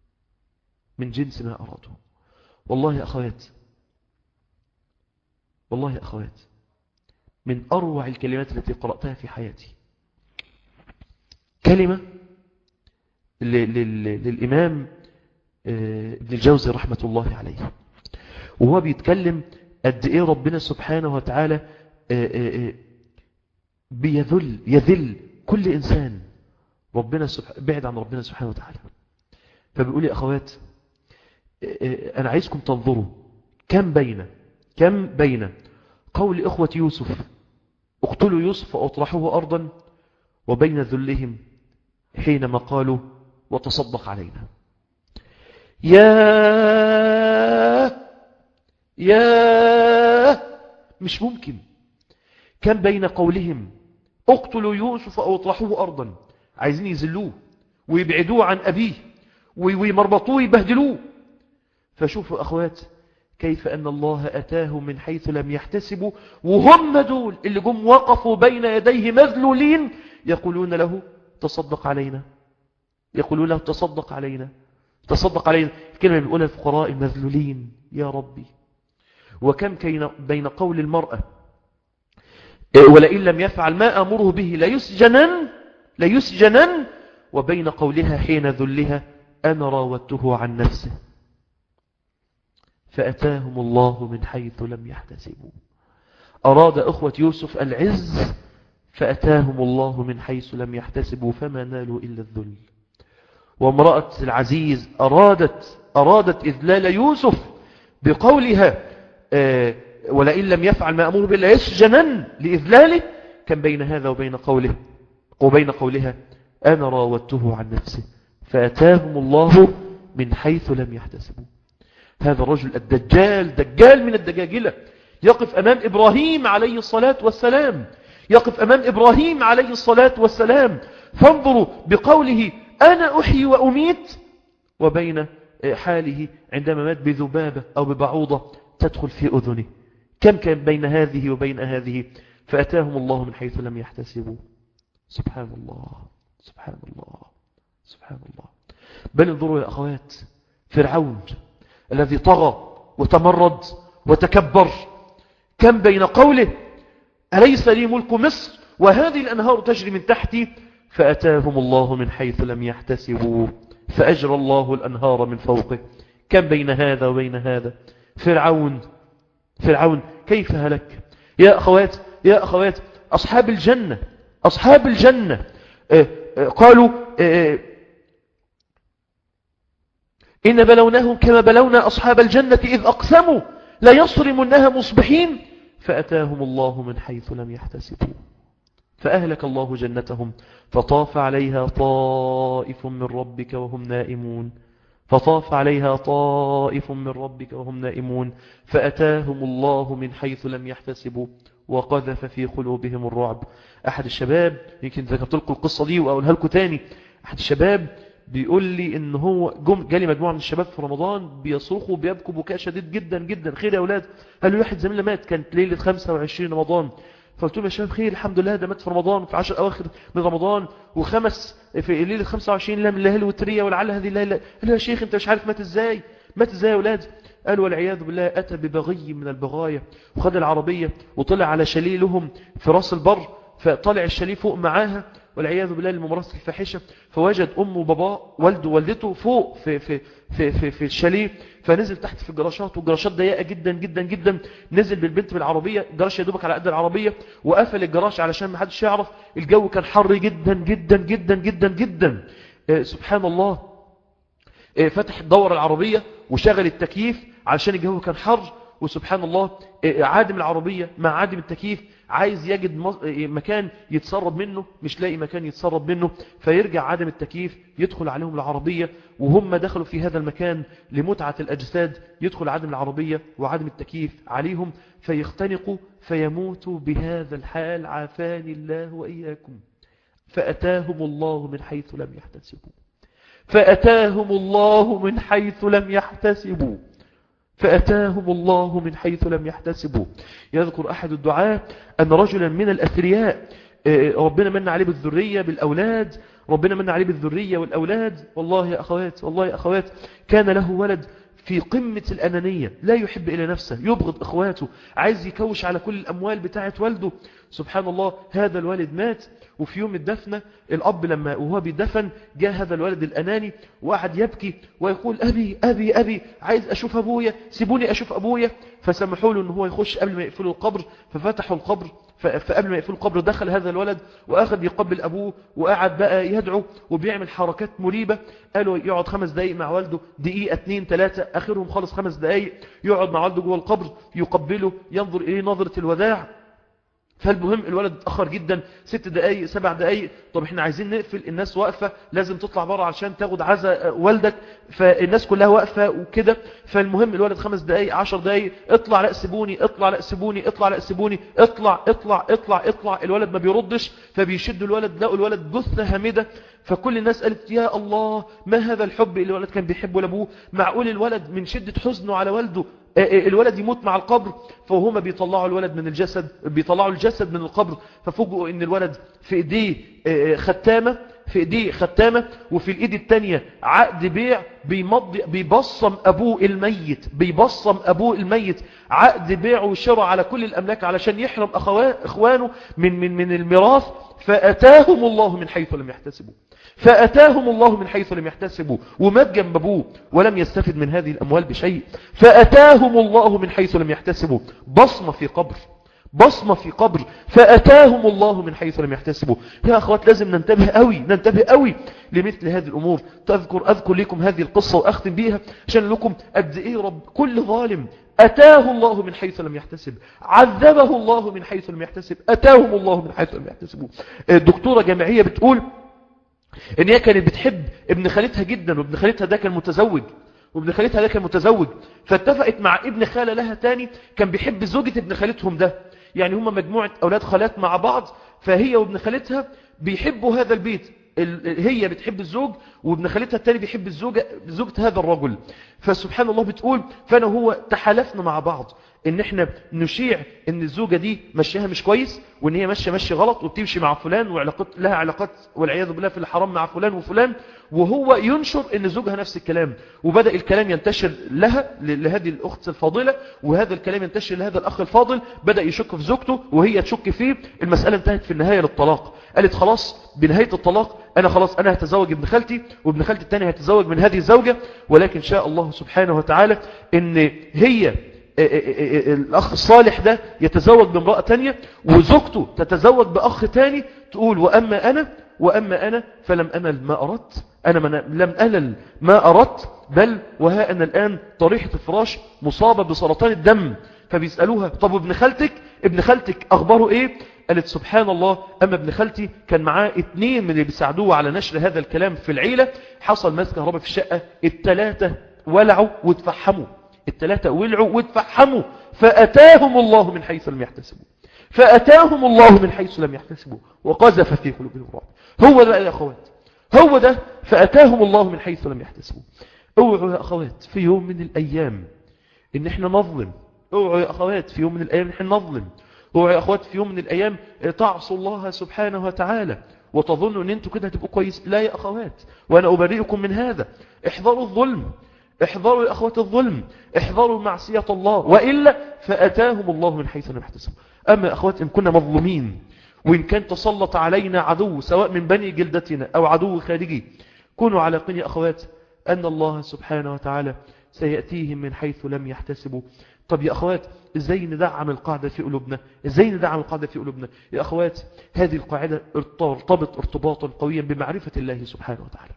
من جنس ما أراده والله يا أخوات والله يا أخوات من أروع الكلمات التي قرأتها في حياتي كلمة للإمام ابن الجوزي رحمة الله عليه وهو بيتكلم قد إيه ربنا سبحانه وتعالى بيذل يذل كل إنسان ربنا سبحانه بعد عن ربنا سبحانه وتعالى فبيقول يا أخوات أنا عايزكم تنظروا كم بين كم بين قول إخوة يوسف اقتلوا يوسف وأطرحوه أرضا وبين ذلهم حينما قالوا وتصدق علينا يا يا مش ممكن كم بين قولهم اقتلوا يوسف أو اطرحوه أرضا عايزين يذلوه ويبعدوه عن أبيه ويمربطوه ويبهدلوه فشوفوا أخوات كيف أن الله أتاه من حيث لم يحتسبوا وهم دول اللي جم وقفوا بين يديه مذلولين يقولون له تصدق علينا يقولون له تصدق علينا تصدق علينا الكلمة بيقولها الفقراء المذلولين يا ربي وكم بين قول المرأة ولئن لم يفعل ما أمره به ليسجنن ليسجنن وبين قولها حين ذلها أنا راودته عن نفسه فأتاهم الله من حيث لم يحتسبوا أراد أخوة يوسف العز فأتاهم الله من حيث لم يحتسبوا فما نالوا إلا الذل وامرأة العزيز أرادت أرادت إذلال يوسف بقولها آه ولئن لم يفعل ما أمر بالله يسجنن لإذلاله كان بين هذا وبين قوله وبين قولها أنا راودته عن نفسه فأتاهم الله من حيث لم يحتسبوا هذا الرجل الدجال دجال من الدجاجلة يقف أمام إبراهيم عليه الصلاة والسلام يقف أمام إبراهيم عليه الصلاة والسلام فانظروا بقوله أنا أحيي وأميت وبين حاله عندما مات بذبابة أو ببعوضة تدخل في أذنه كم كان بين هذه وبين هذه فأتاهم الله من حيث لم يحتسبوا سبحان الله سبحان الله سبحان الله بل انظروا يا أخوات فرعون الذي طغى وتمرد وتكبر كم بين قوله أليس لي ملك مصر وهذه الأنهار تجري من تحتي فأتاهم الله من حيث لم يحتسبوا فأجرى الله الأنهار من فوقه كم بين هذا وبين هذا فرعون فرعون كيف هلك يا أخوات يا أخوات أصحاب الجنة أصحاب الجنة آه، آه، قالوا آه، إن بلوناهم كما بلونا أصحاب الجنة إذ أقسموا لا يصرمنها مصبحين فأتاهم الله من حيث لم يحتسبوا فأهلك الله جنتهم فطاف عليها طائف من ربك وهم نائمون فطاف عليها طائف من ربك وهم نائمون فأتاهم الله من حيث لم يحتسبوا وقذف في قلوبهم الرعب أحد الشباب يمكن ذكرت لكم القصة دي وأقولها لكم تاني أحد الشباب بيقول لي ان هو جم جالي مجموعه من الشباب في رمضان بيصرخوا بيبكوا بكاء شديد جدا جدا خير يا اولاد قالوا واحد زميلنا مات كانت ليله 25 رمضان فقلت لهم يا شباب خير الحمد لله ده مات في رمضان في 10 اواخر من رمضان وخمس في ليله 25 ليله من الليالي الوتريه ولعل هذه الليله قالوا يا شيخ انت مش عارف مات ازاي مات ازاي يا اولاد قال والعياذ بالله أتى ببغي من البغايا وخد العربية وطلع على شاليه لهم في راس البر فطلع الشاليه فوق معاها والعياذ بالله لممارسة الفاحشة فوجد أمه وباباه والده ووالدته فوق في, في, في, في, في الشاليه فنزل تحت في الجراشات والجراشات ضيقة جدا جدا جدا نزل بالبنت بالعربية الجراش يا دوبك على قد العربية وقفل الجراش علشان ما حدش يعرف الجو كان حر جدا جدا جدا جدا جدا آه، سبحان الله آه، فتح دور العربية وشغل التكييف علشان الجو كان حر وسبحان الله آه، عادم العربية مع عادم التكييف عايز يجد مز- آه، مكان يتسرب منه مش لاقي مكان يتسرب منه فيرجع عادم التكييف يدخل عليهم العربية وهم دخلوا في هذا المكان لمتعة الأجساد يدخل عادم العربية وعادم التكييف عليهم فيختنقوا فيموتوا بهذا الحال عافاني الله وإياكم فأتاهم الله من حيث لم يحتسبوا فأتاهم الله من حيث لم يحتسبوا فأتاهم الله من حيث لم يحتسبوا يذكر أحد الدعاة أن رجلا من الأثرياء آه، ربنا من عليه بالذرية بالأولاد ربنا من عليه بالذرية والأولاد والله يا أخوات والله يا أخوات كان له ولد في قمة الأنانية لا يحب إلى نفسه يبغض إخواته عايز يكوش على كل الأموال بتاعت والده سبحان الله هذا الوالد مات وفي يوم الدفنة الأب لما وهو بيدفن جاء هذا الولد الأناني وقعد يبكي ويقول أبي أبي أبي عايز أشوف أبويا سيبوني أشوف أبويا فسمحوا له أنه هو يخش قبل ما يقفلوا القبر ففتحوا القبر ف- فقبل ما يقفلوا القبر دخل هذا الولد وأخذ يقبل أبوه وقعد بقى يدعو وبيعمل حركات مريبة قالوا يقعد خمس دقايق مع والده دقيقة اتنين تلاتة آخرهم خلص خمس دقايق يقعد مع والده جوه القبر يقبله ينظر إليه نظرة الوداع فالمهم الولد اتأخر جدا ست دقايق سبع دقايق طب احنا عايزين نقفل الناس واقفة لازم تطلع بره عشان تاخد عزا والدك فالناس كلها واقفة وكده فالمهم الولد خمس دقايق عشر دقايق اطلع لا سيبوني اطلع لا سيبوني اطلع لا سيبوني اطلع اطلع اطلع اطلع الولد ما بيردش فبيشدوا الولد لقوا الولد جثة هامدة فكل الناس قالت يا الله ما هذا الحب اللي الولد كان بيحبه لابوه معقول الولد من شدة حزنه على والده آه، آه، الولد يموت مع القبر فهما بيطلعوا الولد من الجسد بيطلعوا الجسد من القبر ففوجئوا ان الولد في ايديه آه، آه، ختامة في ايديه ختامة وفي الايد التانية عقد بيع بيمضي بيبصم ابوه الميت بيبصم ابوه الميت عقد بيع وشراء على كل الاملاك علشان يحرم أخوا- اخوانه من من من الميراث فاتاهم الله من حيث لم يحتسبوا فأتاهم الله من حيث لم يحتسبوا ومات جنب أبوه ولم يستفد من هذه الأموال بشيء فأتاهم الله من حيث لم يحتسبوا بصمة في قبر بصمة في قبر فأتاهم الله من حيث لم يحتسبوا يا أخوات لازم ننتبه قوي ننتبه قوي لمثل هذه الأمور تذكر أذكر لكم هذه القصة وأختم بيها عشان لكم قد إيه رب كل ظالم أتاه الله من حيث لم يحتسب عذبه الله من حيث لم يحتسب أتاهم الله من حيث لم يحتسبوا الدكتورة جامعية بتقول ان هي كانت بتحب ابن خالتها جدا وابن خالتها ده كان متزوج وابن خالتها ده كان متزوج فاتفقت مع ابن خالة لها تاني كان بيحب زوجة ابن خالتهم ده يعني هم مجموعة أولاد خالات مع بعض فهي وابن خالتها بيحبوا هذا البيت هي بتحب الزوج وابن خالتها التاني بيحب الزوجة زوجة هذا الرجل فسبحان الله بتقول فأنا هو تحالفنا مع بعض ان احنا نشيع ان الزوجة دي مشيها مش كويس وان هي ماشيه ماشي غلط وبتمشي مع فلان وعلاقات لها علاقات والعياذ بالله في الحرام مع فلان وفلان وهو ينشر ان زوجها نفس الكلام وبدأ الكلام ينتشر لها لهذه الاخت الفاضلة وهذا الكلام ينتشر لهذا الاخ الفاضل بدأ يشك في زوجته وهي تشك فيه المسألة انتهت في النهاية للطلاق قالت خلاص بنهاية الطلاق انا خلاص انا هتزوج ابن خالتي وابن خالتي التاني هيتزوج من هذه الزوجة ولكن شاء الله سبحانه وتعالى ان هي الأخ الصالح ده يتزوج بامرأة تانية وزوجته تتزوج بأخ تاني تقول وأما أنا وأما أنا فلم أمل ما أردت أنا من لم ألل ما أردت بل وها أنا الآن طريحة الفراش مصابة بسرطان الدم فبيسألوها طب ابن خالتك ابن خالتك أخباره إيه قالت سبحان الله أما ابن خالتي كان معاه اتنين من اللي بيساعدوه على نشر هذا الكلام في العيلة حصل ماس كهرباء في الشقة التلاتة ولعوا وتفحموا التلاتة ولعوا وتفحموا فأتاهم الله من حيث لم يحتسبوا فأتاهم الله من حيث لم يحتسبوا وقذف في قلوبهم الرعب هو ده يا أخوات هو ده فأتاهم الله من حيث لم يحتسبوا اوعوا يا أخوات في يوم من الأيام إن احنا نظلم اوعوا يا أخوات في يوم من الأيام إن احنا نظلم اوعوا يا أخوات في يوم من الأيام تعصوا الله سبحانه وتعالى وتظنوا ان انتوا كده هتبقوا كويس لا يا أخوات وأنا أبرئكم من هذا احذروا الظلم احذروا يا أخوة الظلم احذروا معصية الله وإلا فأتاهم الله من حيث لم يحتسبوا أما يا أخوات إن كنا مظلومين وإن كان تسلط علينا عدو سواء من بني جلدتنا أو عدو خارجي كونوا على قن يا أخوات أن الله سبحانه وتعالى سيأتيهم من حيث لم يحتسبوا طب يا أخوات إزاي ندعم القاعدة في قلوبنا إزاي ندعم القاعدة في قلوبنا يا أخوات هذه القاعدة ارتبط ارتباطا قويا بمعرفة الله سبحانه وتعالى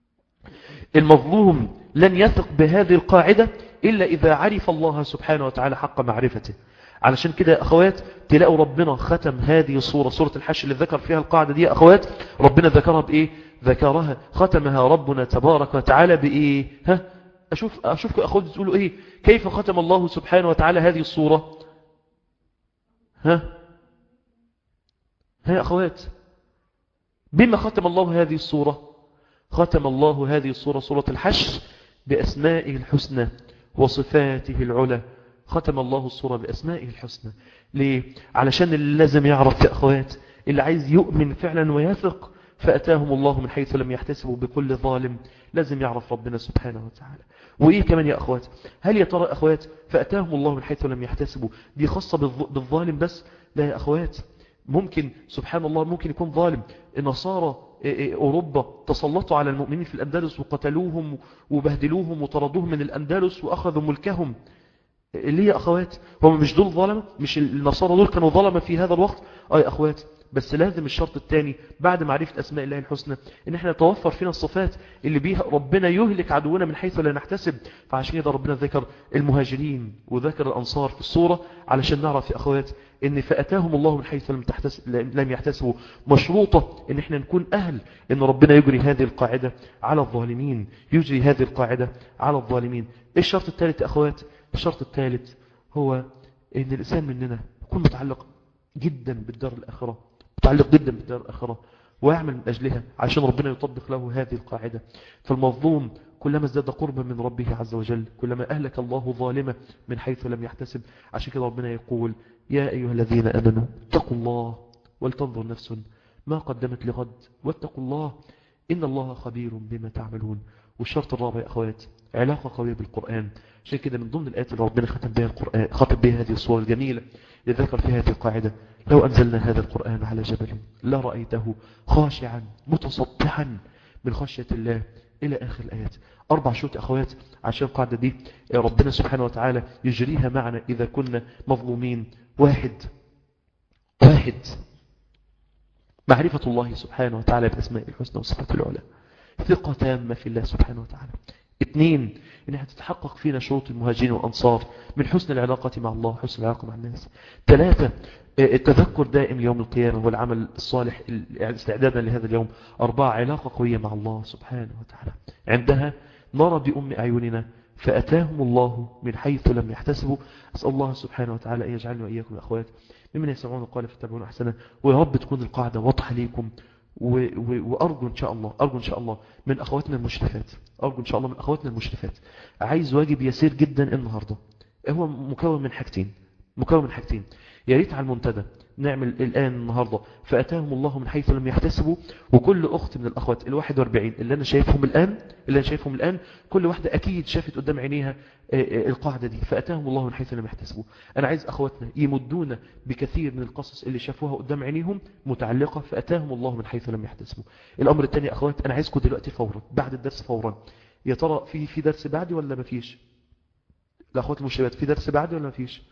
المظلوم لن يثق بهذه القاعدة إلا إذا عرف الله سبحانه وتعالى حق معرفته علشان كده يا أخوات تلاقوا ربنا ختم هذه الصورة صورة الحش اللي ذكر فيها القاعدة دي يا أخوات ربنا ذكرها بإيه ذكرها ختمها ربنا تبارك وتعالى بإيه ها أشوف أشوفكم أخوات تقولوا إيه كيف ختم الله سبحانه وتعالى هذه الصورة ها ها يا أخوات بما ختم الله هذه الصورة ختم الله هذه الصورة صورة الحشر بأسمائه الحسنى وصفاته العلى ختم الله الصورة بأسمائه الحسنى ليه؟ علشان اللي لازم يعرف يا أخوات اللي عايز يؤمن فعلا ويثق فأتاهم الله من حيث لم يحتسبوا بكل ظالم لازم يعرف ربنا سبحانه وتعالى وإيه كمان يا أخوات هل يا ترى أخوات فأتاهم الله من حيث لم يحتسبوا دي خاصة بالظالم بس لا يا أخوات ممكن سبحان الله ممكن يكون ظالم النصارى أوروبا تسلطوا على المؤمنين في الأندلس وقتلوهم وبهدلوهم وطردوهم من الأندلس وأخذوا ملكهم ليه يا أخوات هم مش دول ظلمة مش النصارى دول كانوا ظلمة في هذا الوقت آه يا أخوات بس لازم الشرط الثاني بعد معرفة أسماء الله الحسنى إن احنا نتوفر فينا الصفات اللي بيها ربنا يهلك عدونا من حيث لا نحتسب فعشان كده ربنا ذكر المهاجرين وذكر الأنصار في الصورة علشان نعرف يا أخوات إن فأتاهم الله من حيث لم, تحتسب لم يحتسبوا مشروطة إن احنا نكون أهل إن ربنا يجري هذه القاعدة على الظالمين يجري هذه القاعدة على الظالمين إيه الشرط الثالث يا أخوات الشرط الثالث هو إن الإنسان مننا يكون متعلق جدا بالدار الآخرة متعلق جدا بالدار الآخرة ويعمل من أجلها عشان ربنا يطبق له هذه القاعدة فالمظلوم كلما ازداد قربا من ربه عز وجل كلما أهلك الله ظالمة من حيث لم يحتسب عشان كده ربنا يقول يا أيها الذين أمنوا اتقوا الله ولتنظر نفس ما قدمت لغد واتقوا الله إن الله خبير بما تعملون والشرط الرابع يا أخوات علاقة قوية بالقرآن عشان كده من ضمن الآيات اللي ربنا ختم بها القرآن ختم بها هذه الصور الجميلة اللي ذكر فيها هذه القاعدة لو أنزلنا هذا القرآن على جبل لا رأيته خاشعا متصدحا من خشية الله إلى آخر الآيات أربع شوط أخوات عشان القاعدة دي ربنا سبحانه وتعالى يجريها معنا إذا كنا مظلومين واحد واحد معرفة الله سبحانه وتعالى بأسماء الحسنى وصفات العلى ثقة تامة في الله سبحانه وتعالى اثنين انها تتحقق فينا شروط المهاجرين والأنصار من حسن العلاقة مع الله حسن العلاقة مع الناس ثلاثة التذكر دائم ليوم القيامة والعمل الصالح استعدادا لهذا اليوم أربعة علاقة قوية مع الله سبحانه وتعالى عندها نرى بأم أعيننا فأتاهم الله من حيث لم يحتسبوا أسأل الله سبحانه وتعالى أن يجعلنا وإياكم الأخوات ممن يسمعون القول فاتبعون أحسنه ويا رب تكون القاعدة واضحة ليكم و... و... وأرجو إن شاء الله أرجو إن شاء الله من أخواتنا المشرفات أرجو إن شاء الله من أخواتنا المشرفات عايز واجب يسير جدا النهاردة هو مكون من حاجتين مكون من حاجتين يا ريت على المنتدى نعمل الآن النهاردة فأتاهم الله من حيث لم يحتسبوا وكل أخت من الأخوات الواحد واربعين اللي أنا شايفهم الآن اللي أنا شايفهم الآن كل واحدة أكيد شافت قدام عينيها القاعدة دي فأتاهم الله من حيث لم يحتسبوا أنا عايز أخواتنا يمدونا بكثير من القصص اللي شافوها قدام عينيهم متعلقة فأتاهم الله من حيث لم يحتسبوا الأمر الثاني أخوات أنا عايزكم دلوقتي فورا بعد الدرس فورا يا ترى في في درس بعدي ولا مفيش الأخوات المشرفات في درس بعدي ولا مفيش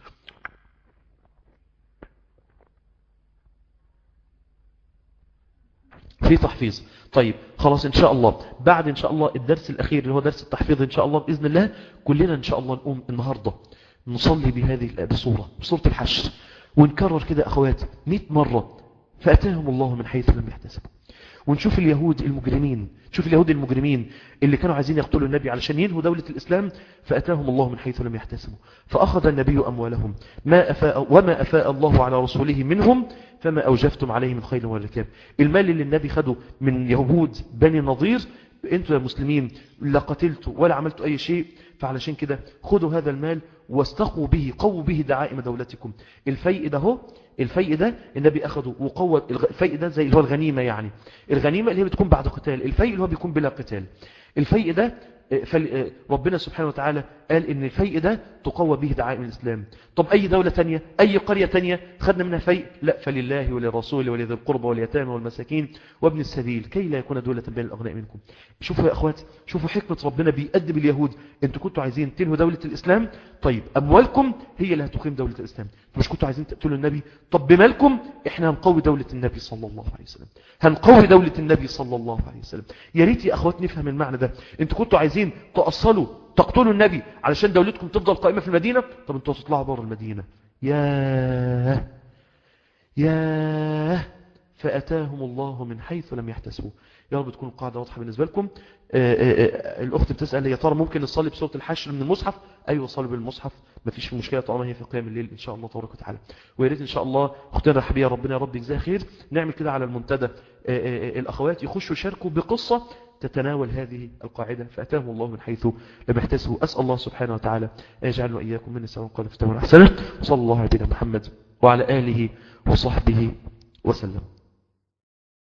في تحفيظ طيب خلاص إن شاء الله بعد إن شاء الله الدرس الأخير اللي هو درس التحفيظ إن شاء الله بإذن الله كلنا إن شاء الله نقوم النهاردة نصلي بهذه بصورة بصورة الحشر ونكرر كده أخوات 100 مرة فأتاهم الله من حيث لم يحتسبوا ونشوف اليهود المجرمين شوف اليهود المجرمين اللي كانوا عايزين يقتلوا النبي علشان ينهوا دولة الإسلام فأتاهم الله من حيث لم يحتسبوا فأخذ النبي أموالهم ما أفاء وما أفاء الله على رسوله منهم فما أوجفتم عليه من خيل ولا ركاب المال اللي النبي خده من يهود بني نظير انتوا يا مسلمين لا قتلتوا ولا عملتوا أي شيء فعلشان كده خدوا هذا المال واستقوا به قووا به دعائم دولتكم الفيء ده هو الفيء ده النبي أخده وقوة الفيء ده زي اللي هو الغنيمة يعني الغنيمة اللي هي بتكون بعد قتال الفيء اللي هو بيكون بلا قتال الفيء ده ربنا سبحانه وتعالى قال ان الفيء ده تقوى به دعائم الإسلام طب أي دولة تانية أي قرية تانية خدنا منها فيء لا فلله وللرسول ولذي القربى واليتامى والمساكين وابن السبيل كي لا يكون دولة بين الأغنياء منكم شوفوا يا أخوات شوفوا حكمة ربنا بيقدم اليهود انتوا كنتوا عايزين تنهوا دولة الإسلام طيب أموالكم هي اللي هتقيم دولة الإسلام مش كنتوا عايزين تقتلوا النبي طب بمالكم احنا هنقوي دولة النبي صلى الله عليه وسلم هنقوي دولة النبي صلى الله عليه وسلم يا ريت يا أخوات نفهم المعنى ده انتوا كنتوا عايزين تأصلوا تقتلوا النبي علشان دولتكم تفضل قائمة في المدينة طب انتوا هتطلعوا بره المدينة ياه ياه فأتاهم الله من حيث لم يحتسبوا يا رب تكون القاعدة واضحة بالنسبة لكم آآ آآ الأخت بتسأل يا ترى ممكن نصلي بسورة الحشر من المصحف أيوة صلي بالمصحف مفيش مشكلة طالما هي في قيام الليل إن شاء الله تبارك وتعالى ويا ريت إن شاء الله أختنا رحبية ربنا يا رب يجزاها خير نعمل كده على المنتدى الأخوات يخشوا يشاركوا بقصة تتناول هذه القاعدة فأتاهم الله من حيث لم يحتسبوا أسأل الله سبحانه وتعالى أن يجعلنا وإياكم من السلام قال فتاون أحسنه وصلى الله على محمد وعلى آله وصحبه وسلم